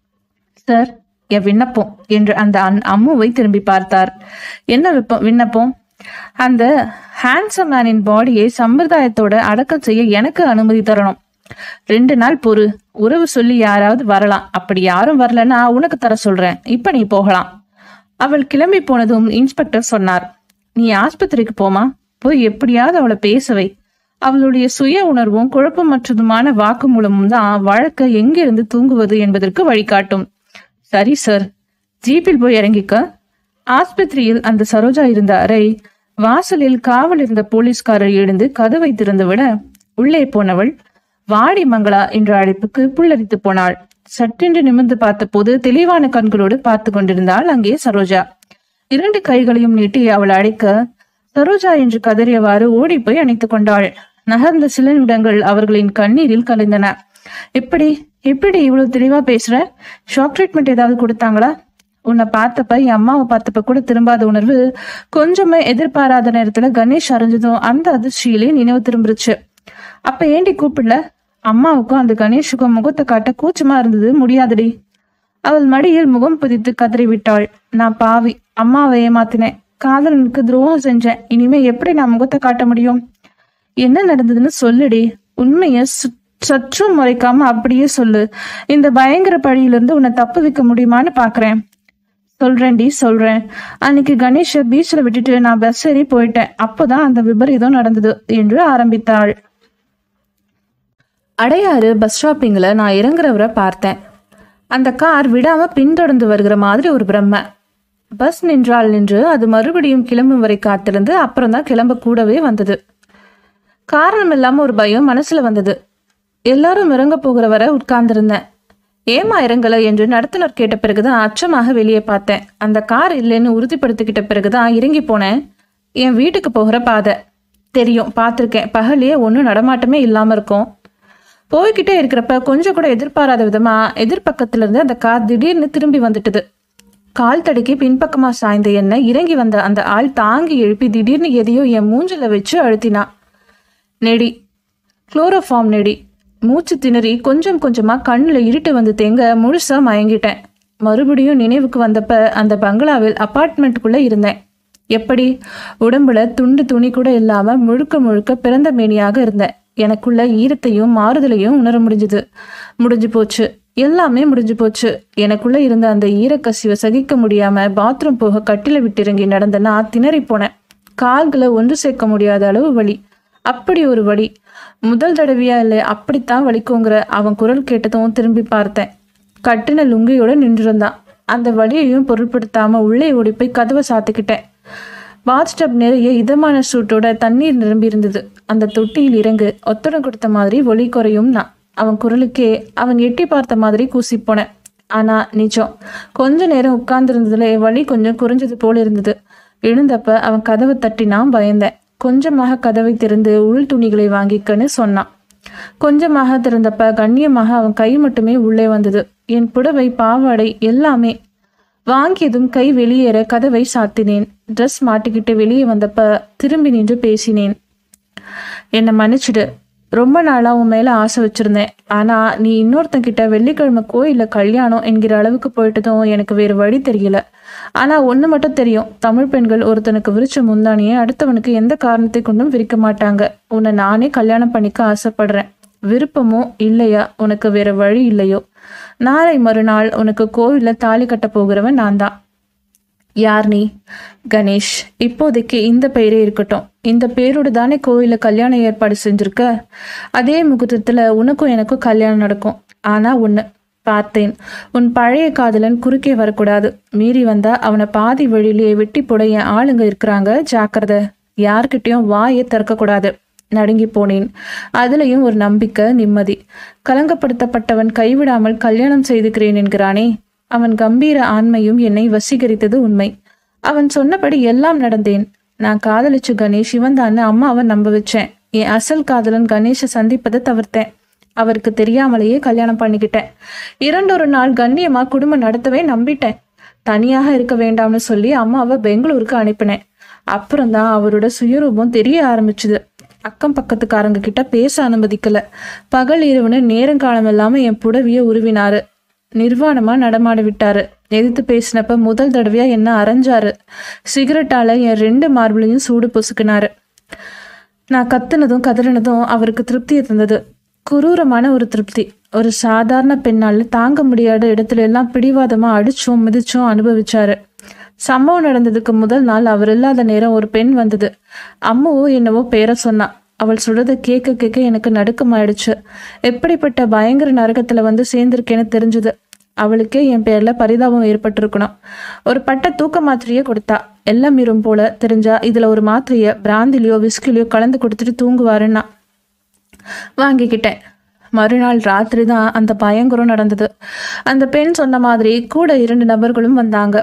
சார் என் விண்ணப்பம் என்று அந்த அன் அம்முவை திரும்பி பார்த்தார் என்ன விப்ப விண்ணப்பம் அந்த ஹேண்ட்ஸம் மேனின் பாடியை சம்பிரதாயத்தோட அடக்கம் செய்ய எனக்கு அனுமதி தரணும் ரெண்டு நாள் பொறு உறவு சொல்லி யாராவது வரலாம் அப்படி யாரும் வரலன்னா உனக்கு தர சொல்றேன் இப்ப நீ போகலாம் அவள் கிளம்பி போனதும் இன்ஸ்பெக்டர் சொன்னார் நீ ஆஸ்பத்திரிக்கு போமா போய் எப்படியாவது அவளை பேசவை அவளுடைய சுய உணர்வும் குழப்பமற்றதுமான வாக்குமூலமும் தான் வழக்க எங்கிருந்து தூங்குவது என்பதற்கு வழிகாட்டும் சரி சார் ஜீப்பில் போய் இறங்கிக்க ஆஸ்பத்திரியில் அந்த சரோஜா இருந்த அறை வாசலில் காவல் இருந்த போலீஸ்காரர் எழுந்து கதவை திறந்து விட உள்ளே போனவள் வாடி மங்களா என்ற அழைப்புக்கு புல்லரித்து போனாள் சட்டென்று நிமிர்ந்து பார்த்தபோது தெளிவான கண்களோடு பார்த்து கொண்டிருந்தாள் அங்கே சரோஜா இரண்டு கைகளையும் நீட்டி அவள் அழைக்க சரோஜா என்று கதறியவாறு ஓடி போய் அணைத்துக் கொண்டாள் நகர்ந்த சில நிமிடங்கள் அவர்களின் கண்ணீரில் கலைந்தன எப்படி எப்படி இவ்வளவு தெளிவா பேசுற ஷாக் ட்ரீட்மெண்ட் ஏதாவது கொடுத்தாங்களா உன்னை பார்த்தப்ப என் அம்மாவை பார்த்தப்ப கூட திரும்பாத உணர்வு கொஞ்சமே எதிர்பாராத நேரத்துல கணேஷ் அறிஞ்சதும் அந்த அதிர்ச்சியிலே நினைவு திரும்பிருச்சு அப்ப ஏண்டி கூப்பிடல அம்மாவுக்கும் அந்த கணேஷுக்கும் முகத்தை காட்ட கூச்சமா இருந்தது முடியாதுடி அவள் மடியில் முகம் புதித்து கதறி விட்டாள் நான் பாவி அம்மாவை ஏமாத்தினேன் காதலனுக்கு துரோகம் செஞ்சேன் இனிமே எப்படி நான் முகத்தை காட்ட முடியும் என்ன நடந்ததுன்னு சொல்லுடி உண்மைய சு- சற்றும் முறைக்காம அப்படியே சொல்லு இந்த பயங்கர பழியிலிருந்து உன்னை தப்பு வைக்க முடியுமான்னு பாக்குறேன் சொல்றேன்டி சொல்றேன் அன்னைக்கு கணேஷ பீச்ல விட்டுட்டு நான் பஸ் ஏறி போயிட்டேன் அப்போதான் அந்த விபரீதம் நடந்தது என்று ஆரம்பித்தாள் அடையாறு பஸ் ஸ்டாப்பிங்ல நான் இறங்குறவரை பார்த்தேன் அந்த கார் விடாம பின்தொடர்ந்து வருகிற மாதிரி ஒரு பிரம்மை பஸ் நின்றால் நின்று அது மறுபடியும் கிளம்பும் வரை காத்திருந்து அப்புறம் தான் கிளம்ப கூடவே வந்தது காரணம் இல்லாம ஒரு பயம் மனசுல வந்தது எல்லாரும் இறங்க போகிற வரை உட்கார்ந்திருந்தேன் ஏமா இறங்கல என்று நடத்துனர் கேட்ட பிறகுதான் அச்சமாக வெளியே பார்த்தேன் அந்த கார் இல்லைன்னு உறுதிப்படுத்திக்கிட்ட பிறகுதான் இறங்கி போனேன் என் வீட்டுக்கு போகிற பாதை தெரியும் பார்த்துருக்கேன் பகலே ஒன்றும் நடமாட்டமே இல்லாம இருக்கும் போய்கிட்டே இருக்கிறப்ப கொஞ்சம் கூட எதிர்பாராத விதமா எதிர்பக்கத்துல இருந்து அந்த கார் திடீர்னு திரும்பி வந்துட்டுது கால் தடுக்கி பின்பக்கமா சாய்ந்த என்ன இறங்கி வந்த அந்த ஆள் தாங்கி எழுப்பி திடீர்னு எதையோ என் மூஞ்சில வச்சு அழுத்தினா நெடி குளோரோஃபார்ம் நெடி மூச்சு திணறி கொஞ்சம் கொஞ்சமா கண்ணுல இருட்டு வந்து தேங்க முழுசா மயங்கிட்டேன் மறுபடியும் நினைவுக்கு வந்தப்ப அந்த பங்களாவில் அபார்ட்மெண்ட்டுக்குள்ள இருந்தேன் எப்படி உடம்புல துண்டு துணி கூட இல்லாம முழுக்க முழுக்க பிறந்த மேனியாக இருந்தேன் எனக்குள்ள ஈரத்தையும் மாறுதலையும் உணர முடிஞ்சுது முடிஞ்சு போச்சு எல்லாமே முடிஞ்சு போச்சு எனக்குள்ள இருந்த அந்த ஈரக்கசிவை சகிக்க முடியாம பாத்ரூம் போக கட்டில விட்டிறங்கி நடந்தனா திணறி போனேன் கால்களை ஒன்று சேர்க்க முடியாத அளவு வலி அப்படி ஒரு வலி முதல் தடவையா இல்லை அப்படித்தான் வலிக்குங்கிற அவன் குரல் கேட்டதும் திரும்பி பார்த்தேன் கட்டின லுங்கியோட நின்றிருந்தான் அந்த வலியையும் பொருட்படுத்தாம உள்ளே ஓடி போய் கதவை சாத்திக்கிட்டேன் பாத்டப் நிறைய இதமான சூட்டோட தண்ணீர் நிரம்பி இருந்தது அந்த தொட்டியில் இறங்கு ஒத்தடம் கொடுத்த மாதிரி ஒலி குறையும் நான் அவன் குரலுக்கே அவன் எட்டி பார்த்த மாதிரி கூசி போனேன் ஆனா நிஜம் கொஞ்ச நேரம் உட்கார்ந்திருந்ததுல வலி கொஞ்சம் குறைஞ்சது போல இருந்தது எழுந்தப்ப அவன் கதவை தட்டினான் பயந்தேன் கொஞ்சமாக கதவை திறந்து உள் துணிகளை வாங்கிக்கன்னு சொன்னான் கொஞ்சமாக திறந்தப்ப கண்ணியமாக அவன் கை மட்டுமே உள்ளே வந்தது என் புடவை பாவாடை எல்லாமே வாங்கியதும் கை வெளியேற கதவை சாத்தினேன் ட்ரெஸ் மாட்டிக்கிட்டு வெளியே வந்தப்ப திரும்பி நின்று பேசினேன் என்னை மன்னிச்சிடு ரொம்ப நாளா உன் மேல ஆசை வச்சிருந்தேன் ஆனா நீ இன்னொருத்தன் கிட்ட வெள்ளிக்கிழமை கோயில்ல கல்யாணம் என்கிற அளவுக்கு போயிட்டதும் எனக்கு வேறு வழி தெரியல ஆனா ஒண்ணு மட்டும் தெரியும் தமிழ் பெண்கள் ஒருத்தனுக்கு விரிச்ச முந்தானியை அடுத்தவனுக்கு எந்த காரணத்தை கொண்டும் விரிக்க மாட்டாங்க உன்னை நானே கல்யாணம் பண்ணிக்க ஆசைப்படுறேன் விருப்பமோ இல்லையா உனக்கு வேற வழி இல்லையோ நாளை மறுநாள் உனக்கு கோவில்ல தாலி கட்ட போகிறவன் நான் தான் யார் நீ கணேஷ் இப்போதைக்கு இந்த பெயரே இருக்கட்டும் இந்த பேரோடு தானே கோயில கல்யாணம் ஏற்பாடு செஞ்சிருக்க அதே முகூர்த்தத்துல உனக்கும் எனக்கும் கல்யாணம் நடக்கும் ஆனா ஒண்ணு பார்த்தேன் உன் பழைய காதலன் குறுக்கே வரக்கூடாது மீறி வந்தா அவனை பாதி வழியிலேயே வெட்டி போட என் ஆளுங்க இருக்கிறாங்க ஜாக்கிரதை யார்கிட்டயும் வாயை திறக்கக்கூடாது நடுங்கி போனேன் அதுலயும் ஒரு நம்பிக்கை நிம்மதி கலங்கப்படுத்தப்பட்டவன் கைவிடாமல் கல்யாணம் செய்துக்கிறேன் என்கிறானே அவன் கம்பீர ஆண்மையும் என்னை வசீகரித்தது உண்மை அவன் சொன்னபடி எல்லாம் நடந்தேன் நான் காதலிச்ச கணேஷ் இவன் தான் அம்மாவை நம்ப வச்சேன் என் அசல் காதலன் கணேஷை சந்திப்பதை தவிர்த்தேன் அவருக்கு தெரியாமலேயே கல்யாணம் பண்ணிக்கிட்டேன் இரண்டொரு நாள் கண்ணியமா குடும்பம் நடத்தவே நம்பிட்டேன் தனியாக இருக்க வேண்டாம்னு சொல்லி அம்மாவை பெங்களூருக்கு அனுப்பினேன் அப்புறம்தான் அவரோட சுயரூபம் தெரிய ஆரம்பிச்சுது அக்கம் பக்கத்துக்காரங்க கிட்ட பேச அனுமதிக்கல பகல் இரவுன்னு நேரங்காலம் இல்லாம என் புடவிய உருவினாரு நிர்வாணமா நடமாட விட்டாரு எதிர்த்து பேசினப்ப முதல் தடவையா என்ன அரைஞ்சாரு சிகரெட்டால என் ரெண்டு மார்பிளையும் சூடு பொசுக்கினாரு நான் கத்துனதும் கதறினதும் அவருக்கு திருப்தியை தந்தது குரூரமான ஒரு திருப்தி ஒரு சாதாரண பெண்ணால தாங்க முடியாத இடத்துல எல்லாம் பிடிவாதமா அடிச்சும் மிதிச்சும் அனுபவிச்சாரு சம்பவம் நடந்ததுக்கு முதல் நாள் அவர் இல்லாத நேரம் ஒரு பெண் வந்தது அம்முவோ என்னவோ பேர சொன்னா அவள் சொல்றத கேட்க கேட்க எனக்கு நடுக்கமாயிடுச்சு எப்படிப்பட்ட பயங்கர நரகத்துல வந்து சேர்ந்திருக்கேன்னு தெரிஞ்சது அவளுக்கே என் பேர்ல பரிதாபம் ஏற்பட்டிருக்கணும் ஒரு பட்ட தூக்க மாத்திரையே கொடுத்தா எல்லாம் மீறும் போல தெரிஞ்சா இதுல ஒரு மாத்திரைய பிராந்திலையோ விஸ்கிலையோ கலந்து கொடுத்துட்டு தூங்குவாருன்னா வாங்கிக்கிட்டேன் மறுநாள் ராத்திரி தான் அந்த பயங்கரம் நடந்தது அந்த பெண் சொன்ன மாதிரி கூட இரண்டு நபர்களும் வந்தாங்க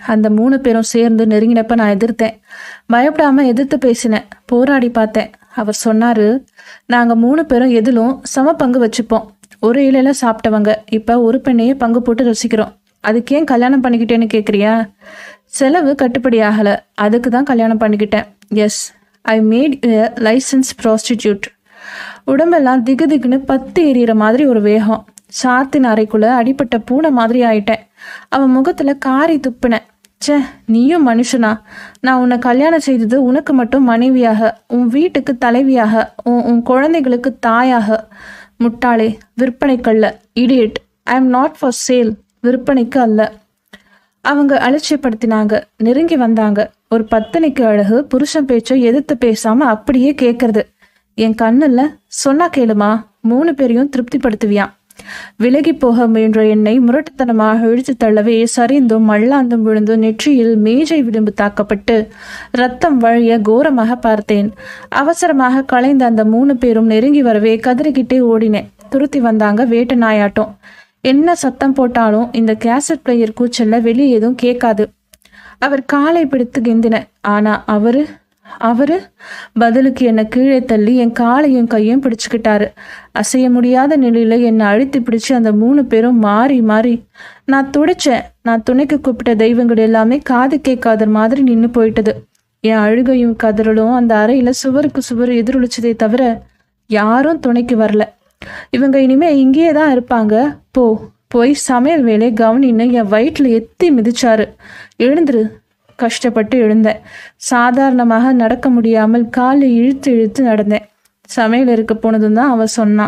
அந்த மூணு பேரும் சேர்ந்து நெருங்கினப்ப நான் எதிர்த்தேன் பயப்படாம எதிர்த்து பேசினேன் போராடி பார்த்தேன் அவர் சொன்னாரு நாங்க மூணு பேரும் எதிலும் சம பங்கு வச்சுப்போம் ஒரு இலையில சாப்பிட்டவங்க இப்ப ஒரு பெண்ணையே பங்கு போட்டு ரசிக்கிறோம் அதுக்கு ஏன் கல்யாணம் பண்ணிக்கிட்டேன்னு கேக்குறியா செலவு கட்டுப்படி ஆகல அதுக்கு தான் கல்யாணம் பண்ணிக்கிட்டேன் yes I made a licensed prostitute உடம்பெல்லாம் திகு திகுன்னு பத்து எறிகிற மாதிரி ஒரு வேகம் சாத்தின் அறைக்குள்ள அடிப்பட்ட பூனை மாதிரி ஆயிட்டேன் அவன் முகத்துல காரி துப்பினேன் ச்சே நீயும் மனுஷனா நான் உன்னை கல்யாணம் செய்தது உனக்கு மட்டும் மனைவியாக உன் வீட்டுக்கு தலைவியாக உன் உன் குழந்தைகளுக்கு தாயாக முட்டாளே விற்பனைக்கல்ல idiot I am not for sale விற்பனைக்கு அல்ல அவங்க அலட்சியப்படுத்தினாங்க நெருங்கி வந்தாங்க ஒரு பத்தனைக்கு அழகு புருஷன் பேச்சை எதிர்த்து பேசாம அப்படியே கேட்கறது என் கண்ணுல சொன்னா கேளுமா மூணு பேரையும் திருப்திப்படுத்துவியான் விலகி போக முயன்ற என்னை முரட்டுத்தனமாக இழுத்து தள்ளவே சரிந்தும் மல்லாந்தும் விழுந்து நெற்றியில் மேஜை விளிம்பு தாக்கப்பட்டு ரத்தம் வழிய கோரமாக பார்த்தேன் அவசரமாக கலைந்த அந்த மூணு பேரும் நெருங்கி வரவே கதறிக்கிட்டே ஓடினேன் துருத்தி வந்தாங்க வேட்டு நாயாட்டம் என்ன சத்தம் போட்டாலும் இந்த கேசட் பிளேயர் கூச்சல்ல வெளியே எதுவும் கேட்காது அவர் காலை பிடித்து கெந்தின ஆனா அவரு அவரு பதிலுக்கு என்னை கீழே தள்ளி என் காலையும் கையும் பிடிச்சுக்கிட்டாரு அசைய முடியாத நிலையில என்னை அழுத்தி பிடிச்சு அந்த மூணு பேரும் மாறி மாறி நான் துடைச்சேன் நான் துணைக்கு கூப்பிட்ட தெய்வங்கள் எல்லாமே காது கேட்காத மாதிரி நின்று போயிட்டது என் அழுகையும் கதறலும் அந்த அறையில சுவருக்கு சுவர் எதிரொலிச்சதே தவிர யாரும் துணைக்கு வரல இவங்க இனிமே இங்கேயே தான் இருப்பாங்க போ போய் சமையல் வேலையை கவனின்னு என் வயிற்றுல எத்தி மிதிச்சாரு எழுந்துரு கஷ்டப்பட்டு எழுந்தேன் சாதாரணமாக நடக்க முடியாமல் காலை இழுத்து இழுத்து நடந்தேன் சமையல் இருக்க போனதும் தான் அவன் சொன்னான்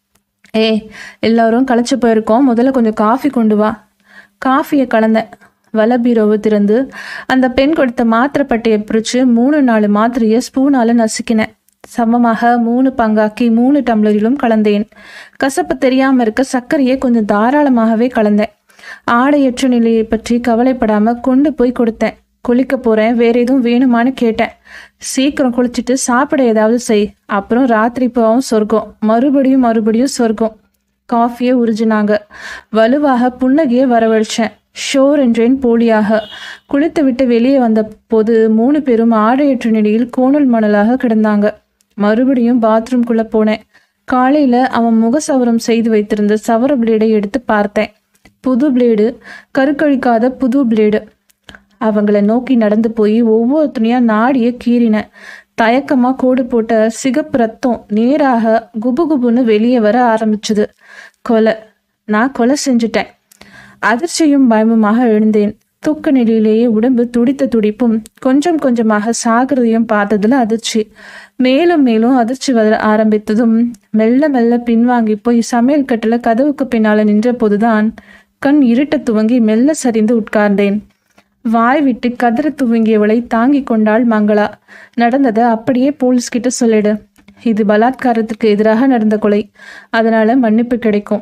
ஏ எல்லாரும் களைச்சு போயிருக்கோம் முதல்ல கொஞ்சம் காஃபி கொண்டு வா காஃபியை கலந்தேன் வலை பீரோவை திறந்து அந்த பெண் கொடுத்த மாத்திரை பட்டையை பிரித்து மூணு நாலு மாத்திரையை ஸ்பூனால நசுக்கினேன் சமமாக மூணு பங்காக்கி மூணு டம்ளரிலும் கலந்தேன் கசப்பு தெரியாம இருக்க சர்க்கரையை கொஞ்சம் தாராளமாகவே கலந்தேன் ஆடையற்ற நிலையை பற்றி கவலைப்படாம கொண்டு போய் கொடுத்தேன் குளிக்க போறேன் வேற எதுவும் வேணுமான்னு கேட்டேன் சீக்கிரம் குளிச்சுட்டு சாப்பிட ஏதாவது செய் அப்புறம் ராத்திரி போவும் சொர்க்கம் மறுபடியும் மறுபடியும் சொர்க்கம் காஃபியை உறிஞ்சினாங்க வலுவாக புன்னகையை வரவழைச்சேன் ஷோர் என்றேன் போலியாக குளித்து விட்டு வெளியே வந்த போது மூணு பேரும் ஆடையற்ற நிலையில் கோணல் மணலாக கிடந்தாங்க மறுபடியும் பாத்ரூம்குள்ள போனேன் காலையில அவன் முகசவரம் செய்து வைத்திருந்த சவர பிளேடை எடுத்து பார்த்தேன் புது பிளேடு கருக்கழிக்காத புது பிளேடு அவங்கள நோக்கி நடந்து போய் ஒவ்வொரு துணியா நாடிய கீறினேன் தயக்கமா கோடு போட்ட சிகப்பு ரத்தம் நேராக குபுகுபுன்னு வெளியே வர ஆரம்பிச்சுது கொலை நான் கொலை செஞ்சுட்டேன் அதிர்ச்சியும் பயமுமாக எழுந்தேன் தூக்க நிலையிலேயே உடம்பு துடித்த துடிப்பும் கொஞ்சம் கொஞ்சமாக சாகிறதையும் பார்த்ததுல அதிர்ச்சி மேலும் மேலும் அதிர்ச்சி வர ஆரம்பித்ததும் மெல்ல மெல்ல பின்வாங்கி போய் சமையல் கட்டில கதவுக்கு பின்னால நின்ற போதுதான் கண் இருட்ட துவங்கி மெல்ல சரிந்து உட்கார்ந்தேன் வாய் விட்டு கதற துவங்கியவளை தாங்கி கொண்டாள் மங்களா நடந்ததை அப்படியே போலீஸ் கிட்ட சொல்லிடு இது பலாத்காரத்துக்கு எதிராக நடந்த கொலை அதனால மன்னிப்பு கிடைக்கும்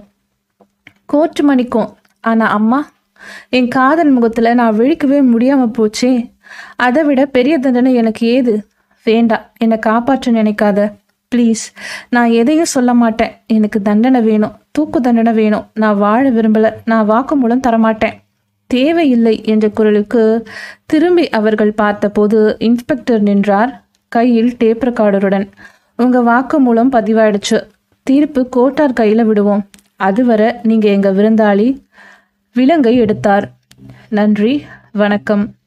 கோர்ட் மணிக்கும் ஆனா அம்மா என் காதல் முகத்துல நான் விழிக்கவே முடியாம போச்சே அதை விட பெரிய தண்டனை எனக்கு ஏது வேண்டாம் என்னை காப்பாற்ற நினைக்காத ப்ளீஸ் நான் எதையும் சொல்ல மாட்டேன் எனக்கு தண்டனை வேணும் தூக்கு தண்டனை வேணும் நான் வாழ விரும்பல நான் வாக்குமூலம் தரமாட்டேன் தேவையில்லை என்ற குரலுக்கு திரும்பி அவர்கள் பார்த்தபோது இன்ஸ்பெக்டர் நின்றார் கையில் டேப் ரெக்கார்டருடன் உங்க வாக்குமூலம் பதிவாயிடுச்சு தீர்ப்பு கோட்டார் கையில விடுவோம் அதுவரை நீங்க எங்க விருந்தாளி விலங்கை எடுத்தார் நன்றி வணக்கம்